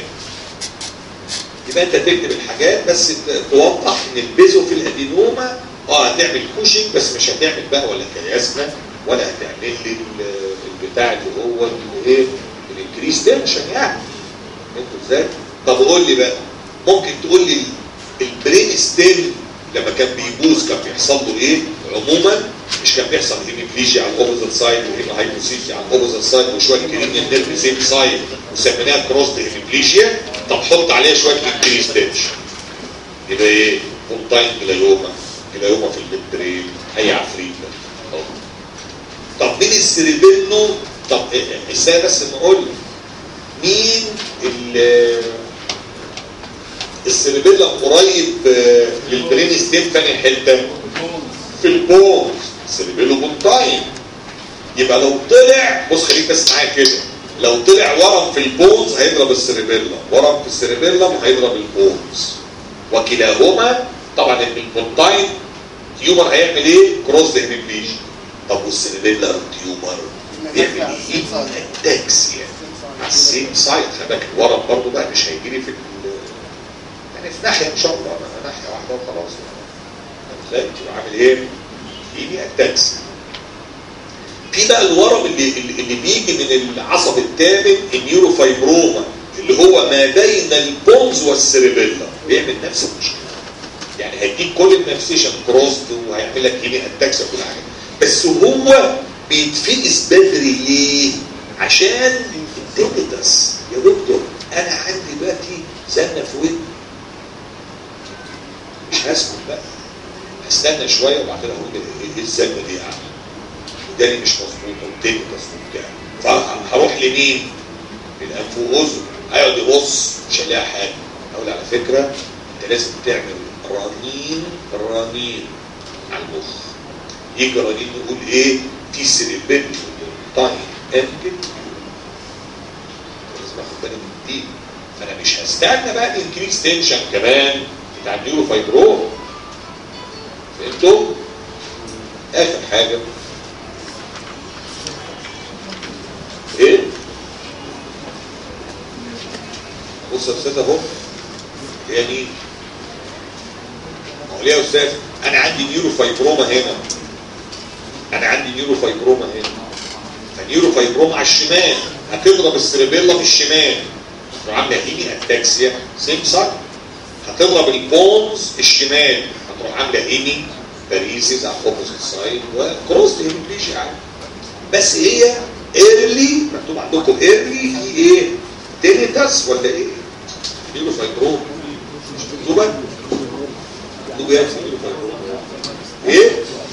A: يبقى انت تكتب الحاجات بس توضح ان البيزوفيل ادينوما اه هتعمل كوشنج بس مش هتعمل بقى ولا كياسما ولا هتعمل لي البتاع اللي هو الايه الانكريس تنشن يعني انتوا ازاي طب قول لي بقى ممكن تقول لي البرين ستيم لما كان بيبوظ كان بيحصل له ايه عموما مش كان بيحصل هيميبليجيا على الاوبوزيت سايد وهيموسيسيا على الاوبوزيت سايد وشويه كرينيال نيرف سيم سايد وسميناها كروس هيميبليجيا طب حط عليها شويه انكريس تنشن يبقى ايه فونتاين جلايوما جلايوما في البرين اي عفريت ده طب مين السيريبيلو طب ازاي بس نقول مين السيريبيلا قريب للبرين ستيم تاني حته في البونز السيريبيلو بونتاين يبقى لو طلع بص خليك بس معايا كده لو طلع ورم في البونز هيضرب السيريبيلا ورم في السيريبيلا هيضرب البونز وكلاهما طبعا البونتاين تيومر هيعمل ايه كروس هيميبليجيا طب والسيريبيلا تيومر بيعمل ايه اتاكس يعني على السيم سايد خلي بالك الورم برضه بقى مش هيجي لي في ال- يعني في ناحيه ان شاء الله انا ناحيه واحده وخلاص ازاي تبقى عامل ايه؟ يجي اتاكس في بقى الورم اللي اللي اللي بيجي من العصب الثامن النيوروفايبروما اللي هو ما بين البونز والسيربيلا بيعمل نفس المشكله يعني هيديك كل النفسيشن كروست وهيعمل لك هيمي اتاكس وكل حاجه بس هو بيتفقس بدري ليه؟ عشان التينيتس يا دكتور انا عندي دلوقتي زنه في ودني مش هسكت بقى هستنى شويه وبعد كده اقول ايه الزنه دي يا عم وداني مش مظبوطه والتينيتس وبتاع فهروح لمين؟ للانف واذن هيقعد يبص مش هيلاقي حاجه اقول على فكره انت لازم تعمل رنين رنين على المخ يجي رنين يقول ايه في سيريبيل تايم انجل لازم اخد بالي من دي فانا مش هستنى بقى الانكريس تنشن كمان بتاع النيورو فايبرو فهمتوا؟ اخر حاجه ايه؟ بص يا استاذ اهو هي مين؟ ما هو ليه يا استاذ؟ انا عندي نيورو فايبروما هنا انا عندي نيورو فايبروما هنا فنيورو فايبروما على الشمال هتضرب السيربيلا في الشمال تروح عامله هيمي اتاكسيا سيم سايد هتضرب البونز الشمال هتروح عامله هيمي باريسيس على الاوبوزيت سايد وكروس هيميبليجيا عادي بس هي ايرلي مكتوب عندكم ايرلي في ايه؟ تينيتاس ولا ايه؟ نيورو فايبروما مش مكتوبه؟ مكتوبه ايه في نيورو فايبروما؟ ايه؟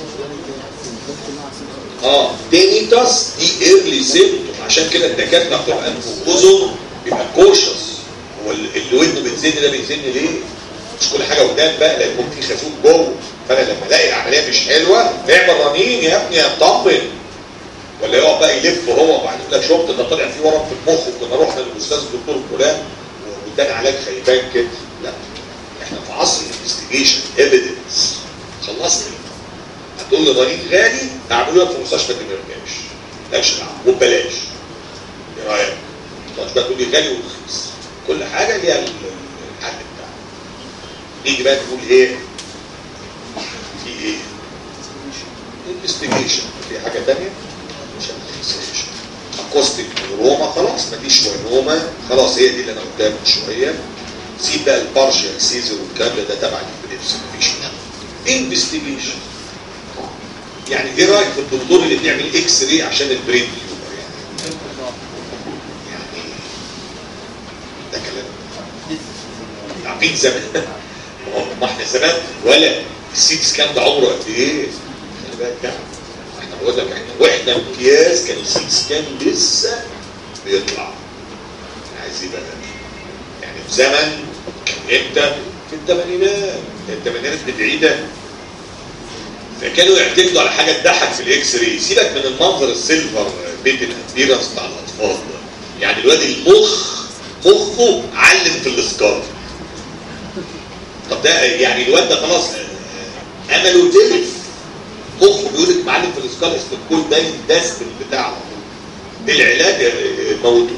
A: اه تينيتاس دي ايرلي سيمتوم عشان كده الدكاتره بتوع انف واذن بيبقى كوشس هو ال- اللي ودنه بتزن ده بيزن ليه؟ مش كل حاجه قدام بقى لان يكون في خازوق جوه فانا لما الاقي العمليه مش حلوه اعمل رنين يا ابني اطمن ولا يقعد بقى يلف هو وبعدين يقول لك شفت ده طلع فيه ورم في المخ وكنا رحنا للاستاذ الدكتور فلان وادانا علاج خيبان كده لا احنا في عصر الانفستيجيشن ايفيدنس خلصني هتقول لي ضريب غالي اعمله لك في مستشفى الامريكاش مالكش دعوه وببلاش ايه رايك؟ ما تقعدش بقى تقول لي غالي ورخيص كل حاجه ليها ال- الحل بتاعها نيجي بقى نقول ايه؟ في ايه؟ انفستيجيشن في حاجه ثانيه؟ مش انفستيجيشن اكوستيك نوروما خلاص مفيش نوروما خلاص هي دي اللي انا قلتها من شويه سيب بقى البارشال سيزر والكلام ده ده تبع الابليبسي مفيش مشكله انفستيجيشن يعني ايه رايك في الدكتور اللي بيعمل اكس راي عشان البرين تيومر يعني يعني ده كلام عارفين زمان ما هو- ما احنا زمان ولا السيت سكان ده عمره قد ايه خلي بالك يعني احنا بقول لك احنا واحنا امتياز كان السيت سكان لسه بيطلع عايز ايه بقى يعني في زمن كان امتى في الثمانينات الثمانينات بعيده فكانوا يعتمدوا على حاجه تضحك في الاكس راي سيبك من المنظر السيلفر بيت الابيرنس بتاع الاطفال ده يعني الواد المخ مخه علم في الاسكار طب ده يعني الواد ده خلاص آه، امله تلف مخه بيقول لك معلم في الاسكار اسمه الكول ده الدست بتاعه العلاج آه، موته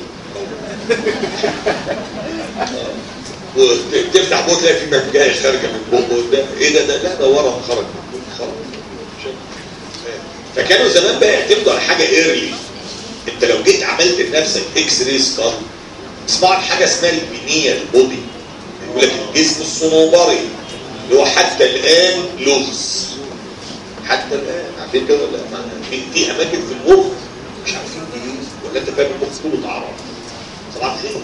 A: وتفتح بوت تلاقي في مجاية خارجه من بقه ده ايه ده ده لا ده ورم خرج من بقه خرج فكانوا زمان بقى يعتمدوا على حاجه ايرلي انت لو جيت عملت لنفسك اكس راي سكار اسمعوا عن حاجه اسمها البنيه البودي يقول لك الجسم الصنوبري اللي هو حتى الان لغز حتى الان عارفين كده ولا لا؟ في في اماكن في المخ مش عارفين دي ايه ولا انت فاهم المخ كله اتعرف صباح الخير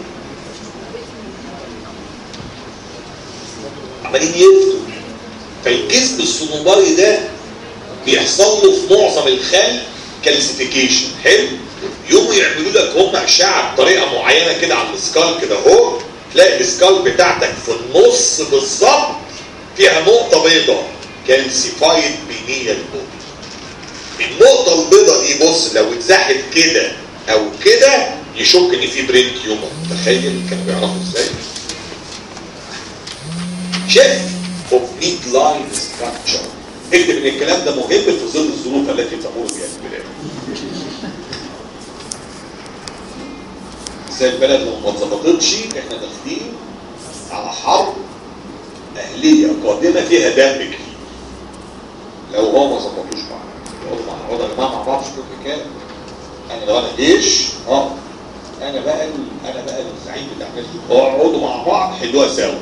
A: عمالين يفتوا فالجسم الصنوبري ده بيحصل له في معظم الخلق كالسيفيكيشن حلو يقوموا يعملوا لك هم اشعه بطريقه معينه كده على السكال كده اهو تلاقي السكال بتاعتك في النص بالظبط فيها نقطه بيضاء كالسيفايد بنيه البودي النقطه البيضاء دي بص لو اتزحت كده او كده يشك ان في برين تيومر تخيل كانوا بيعرفوا ازاي شيفت اوف ميد لاين ستراكشر اكتب ان الكلام ده مهم في ظل الظروف التي تمر بها البلاد تلاقي البلد لو ما اتظبطتش احنا داخلين على حرب اهليه قادمه فيها دم كتير لو هو ما ظبطوش معانا يقعدوا مع يقعدوا يا جماعه مع بعض شوفوا الحكايه انا لو انا جيش اه انا بقى ال- انا بقى الزعيم بتاع الناس دي اقعدوا مع بعض حلوها سوا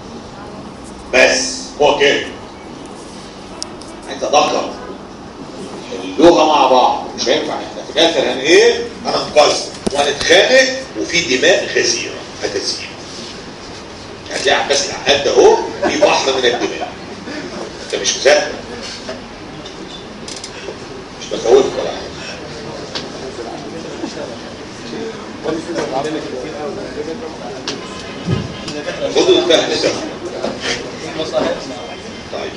A: بس هو كده عايز ادقق حلوها مع بعض مش هينفع احنا في الاخر هن ايه هننقسم وهنتخانق وفي دماء غزيره هتسيل هتلاقي عباس العقاد ده اهو في بحر من الدماء انت مش مذاكر مش بخوفك ولا حاجه خدوا الفهم سوا طيب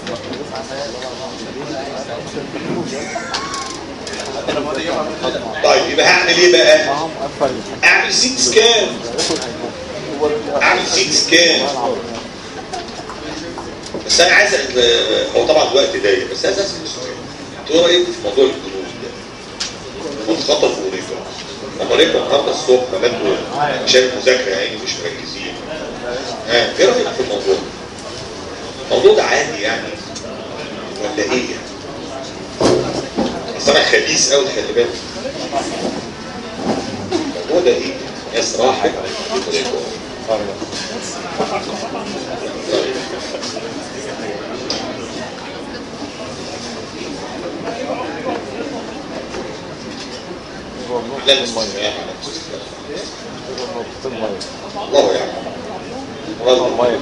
A: طيب يبقى هعمل ايه بقى؟ اعمل سيت سكان اعمل سيت سكان بس انا عايز أ- هو طبعا الوقت ضيق بس عايز اسال سؤال انتوا ايه رايكم في موضوع الجنود ده؟ منخطط وريفا لما ريفا النهارده الصبح ولا انتوا عشان المذاكره يعني مش مركزين ها ايه رايك في الموضوع؟ الموضوع ده عادي يعني ولا ايه يعني؟ اصل انا خبيث قوي خلي بالك الموضوع ده ايه؟ ناس راحت طيب. لا الاستثناء على الاستثناء. الله يعلم الله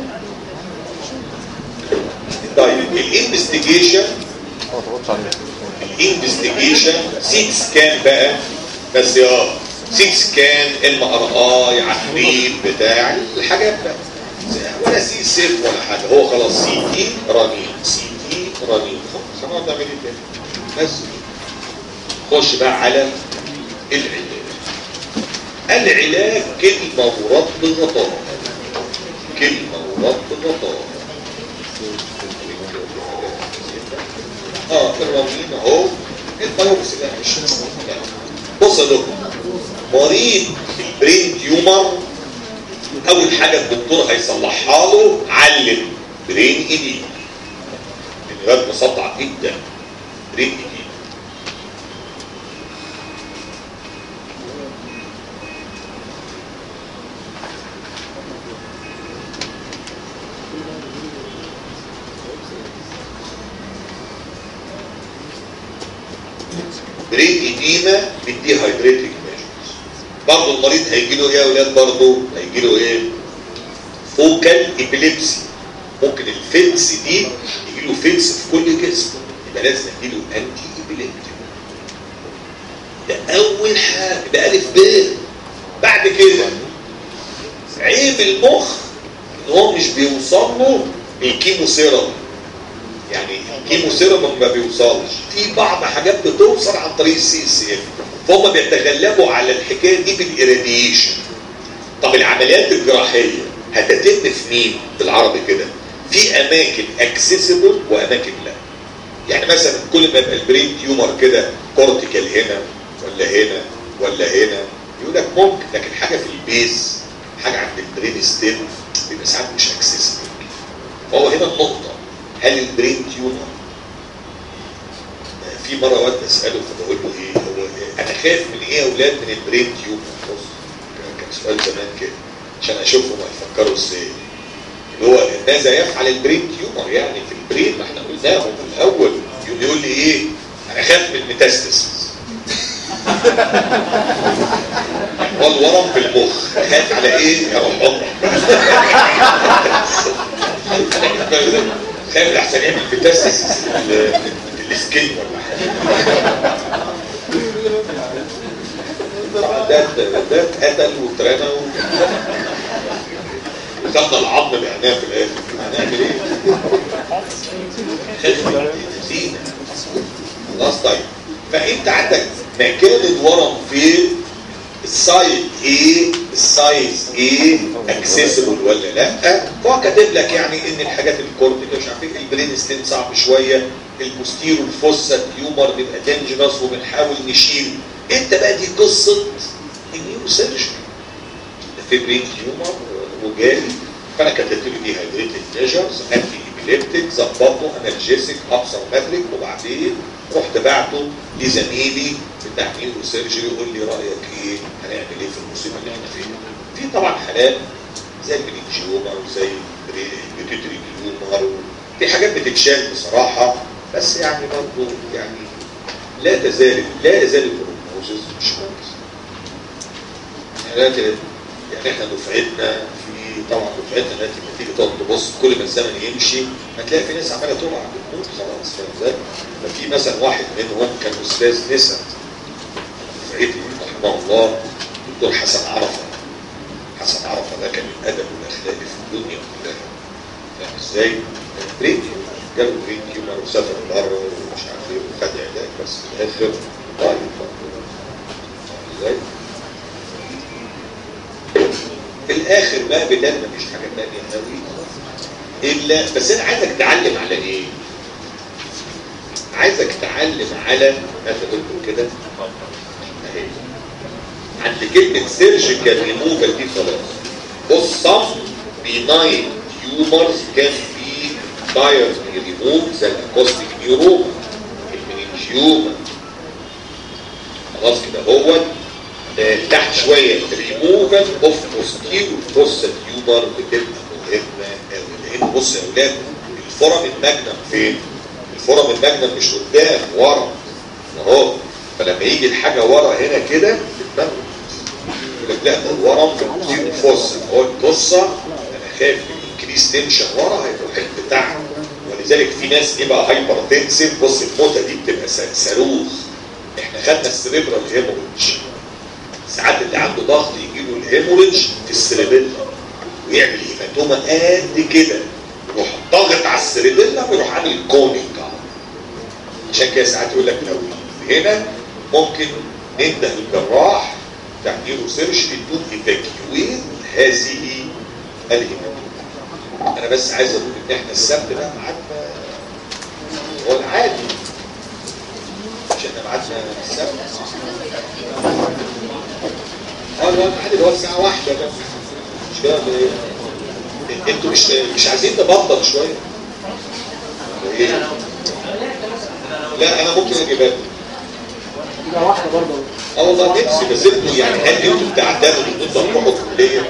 A: طيب الانفستيجيشن الانفستيجيشن سيت سكان بقى بس يا سيت سكان ام ار اي عفريت بتاع الحاجات بقى ولا سي سيف ولا حاجه هو خلاص سي تي رنين سي تي رنين خلاص هنقعد نعمل ايه تاني بس خش بقى على العلاج العلاج كلمه ورد غطاء كلمه ورد غطاء اه الرنين اهو البايوبسي ده مش بص يا دكتور مريض البرين تيومر اول حاجه الدكتور هيصلحها له علم برين ايدي الواد مصدع جدا برين ايدي برين ايديما بالدي هايدريتنج ميجرز برضه المريض هيجي له ايه يا اولاد برضه هيجي له ايه فوكال ابيليبسي ممكن الفنس دي يجي له فنس في كل جسمه يبقى لازم يجي له انتي ابيليبتيك ده اول حاجه ده الف ب بعد كده عيب المخ ان هو مش بيوصل له الكيمو سيرم يعني الكيمو سيرم ما بيوصلش في بعض حاجات بتوصل عن طريق السي اس اف فهم بيتغلبوا على الحكايه دي بالاراديشن طب العمليات الجراحيه هتتم في مين بالعربي كده في اماكن اكسسبل واماكن لا يعني مثلا كل ما يبقى البرين تيومر كده كورتيكال هنا ولا هنا ولا هنا يقول لك ممكن لكن حاجه في البيز حاجه عند البرين ستيم بيبقى ساعات مش اكسسبل فهو هنا النقطه هل البرين تيومر في مره واد بساله فبقول له ايه هو إيه؟ انا خايف من ايه يا اولاد من البرين تيومر بص كان سؤال زمان كده عشان اشوفهم هيفكروا ازاي اللي هو ماذا يفعل البرين تيومر يعني في البرين ما احنا قلناهم في الاول يقول يقول لي ايه انا خايف من الميتاستاسيس هو الورم في المخ خايف على ايه يا رب عمرك خايف احسن يعمل ميتاستاسيس السكين ولا حاجه طبعا ده ده اتقتل واترمى و- وخدنا العظم بعناه في الاخر هنعمل ايه؟ خدمة زينة خلاص طيب فانت عندك مكان الورم فين السايد ايه السايز ايه اكسسبل ولا لا فهو كاتب لك يعني ان الحاجات الكورتيكال مش عارف ايه البرين ستيم صعب شويه البوستيرو الفوسا تيومر بيبقى دينجرس وبنحاول نشيل انت بقى دي قصه النيورو وسيرجري في برين تيومر وجالي فانا كتبت له دي هيدريتد ميجرز انتي ايبيليبتيك ظبطه انالجيسيك ابصر ماتريك وبعدين رحت بعته لزميلي بتاع نيورو سيرجري يقول لي رايك ايه هنعمل ايه في المصيبه اللي احنا فيها في طبعا حالات زي البرينجيوما وزي البيوتيتري تيومر في حاجات بتتشال بصراحه بس يعني برضه يعني لا تزال لا يزال البروجنوزس مش كويس يعني لا- يعني احنا دفعتنا في طبعا دفعتنا دلوقتي لما تيجي تقعد تبص كل ما الزمن يمشي هتلاقي في ناس عماله تقع بتموت خلاص فاهم ازاي؟ ففي مثلا واحد منهم كان استاذ نسا دفعتي رحمه الله دكتور حسن عرفه حسن عرفه ده كان الادب والاخلاق في الدنيا كلها فاهم ازاي؟ برين جاله برين تيومر وسافر بره ومش عارف ايه وخد علاج بس في الاخر طيب فاهم ازاي؟ في الاخر بقى بدل مفيش حاجه تانية قوي الا بس انا عايزك تعلم على ايه؟ عايزك تعلم على ماذا قلت كده؟ اهي عند كلمه سيرجيكال ريموفال دي خلاص بص صم بيناين تيومرز كان بي بايرز ريموف زي الاكوستيك نيوروما المننجيوما خلاص كده هو آه، تحت شويه ريموفال اوف بوستيريور فوسا تيومر بتبقى مهمه قوي لان بص يا اولاد الفورم الماجنم فين؟ الفورم الماجنم مش قدام ورا اهو فلما يجي الحاجه ورا هنا كده تتموت يقول لك لا ده الورم بوستيريور فوسا هو القصه انا خايف من انكريس تنشن ورا هيروح بتاعها ولذلك في ناس ايه بقى هايبر تنسيف بص الموتة دي بتبقى س- صاروخ احنا خدنا السريبرال هيموريدج ساعات اللي عنده ضغط يجي له الهيموريدج في السريبيلا ويعمل هيماتوما قد كده يروح ضاغط على السريبيلا ويروح عامل كونينج عشان كده ساعات يقول لك لو هنا ممكن ننده الجراح بتاع نيورو سيرجري دون ايفاكيويت هذه الهيماتوما انا بس عايز اقول ان احنا السبت بقى ميعادنا هو العادي مش احنا ميعادنا السبت اه لا العادي اللي هو الساعه واحدة بس مش كده ولا ايه؟ انتوا مش مش عايزين نبطل شويه ولا ايه؟ لا انا ممكن اجي بدري
B: يبقى واحدة برضه
A: اه والله نفسي بس انتوا يعني هل انتوا بتعتمدوا ان انتوا تروحوا الكليه؟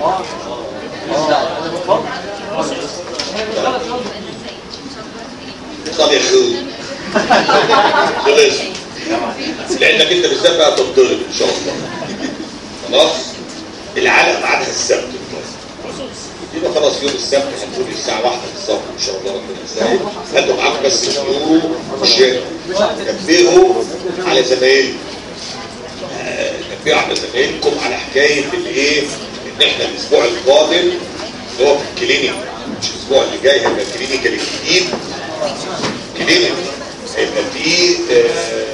A: طب يا اخوي خلص لانك انت بالذات بقى تتضرب ان شاء الله خلاص العلق بعدها السبت يبقى خلاص يوم السبت هنقول الساعة واحدة بالظبط إن شاء الله ربنا يسهل هاتوا معاكم بس اليورو والشير نبهوا على زمايلكم آه، نبهوا على زمايلكم على حكاية الإيه إن إحنا الأسبوع القادم اللي هو في الكلينيك مش الأسبوع اللي جاي هيبقى الكلينيكال الجديد كلينيك هيبقى فيه آه،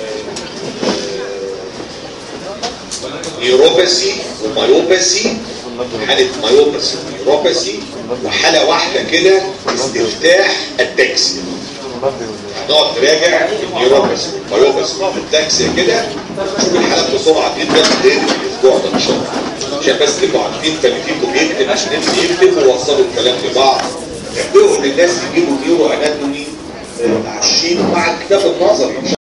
A: نيوروباثي ومايوباثي حالة مايوباثي ونيوروباثي وحالة واحدة كده استفتاح التاكسي هنقعد نراجع النيوروباثي والمايوباثي والتاكسي كده نشوف الحالات بسرعة جدا لين الأسبوع ده إن شاء الله عشان بس تبقوا عارفين فاللي فيكم يكتب عشان اللي يكتب ووصلوا الكلام لبعض اعتبروا ان الناس يجيبوا نيورو اناتومي آه، على الشيت مع الكتاب النظري مش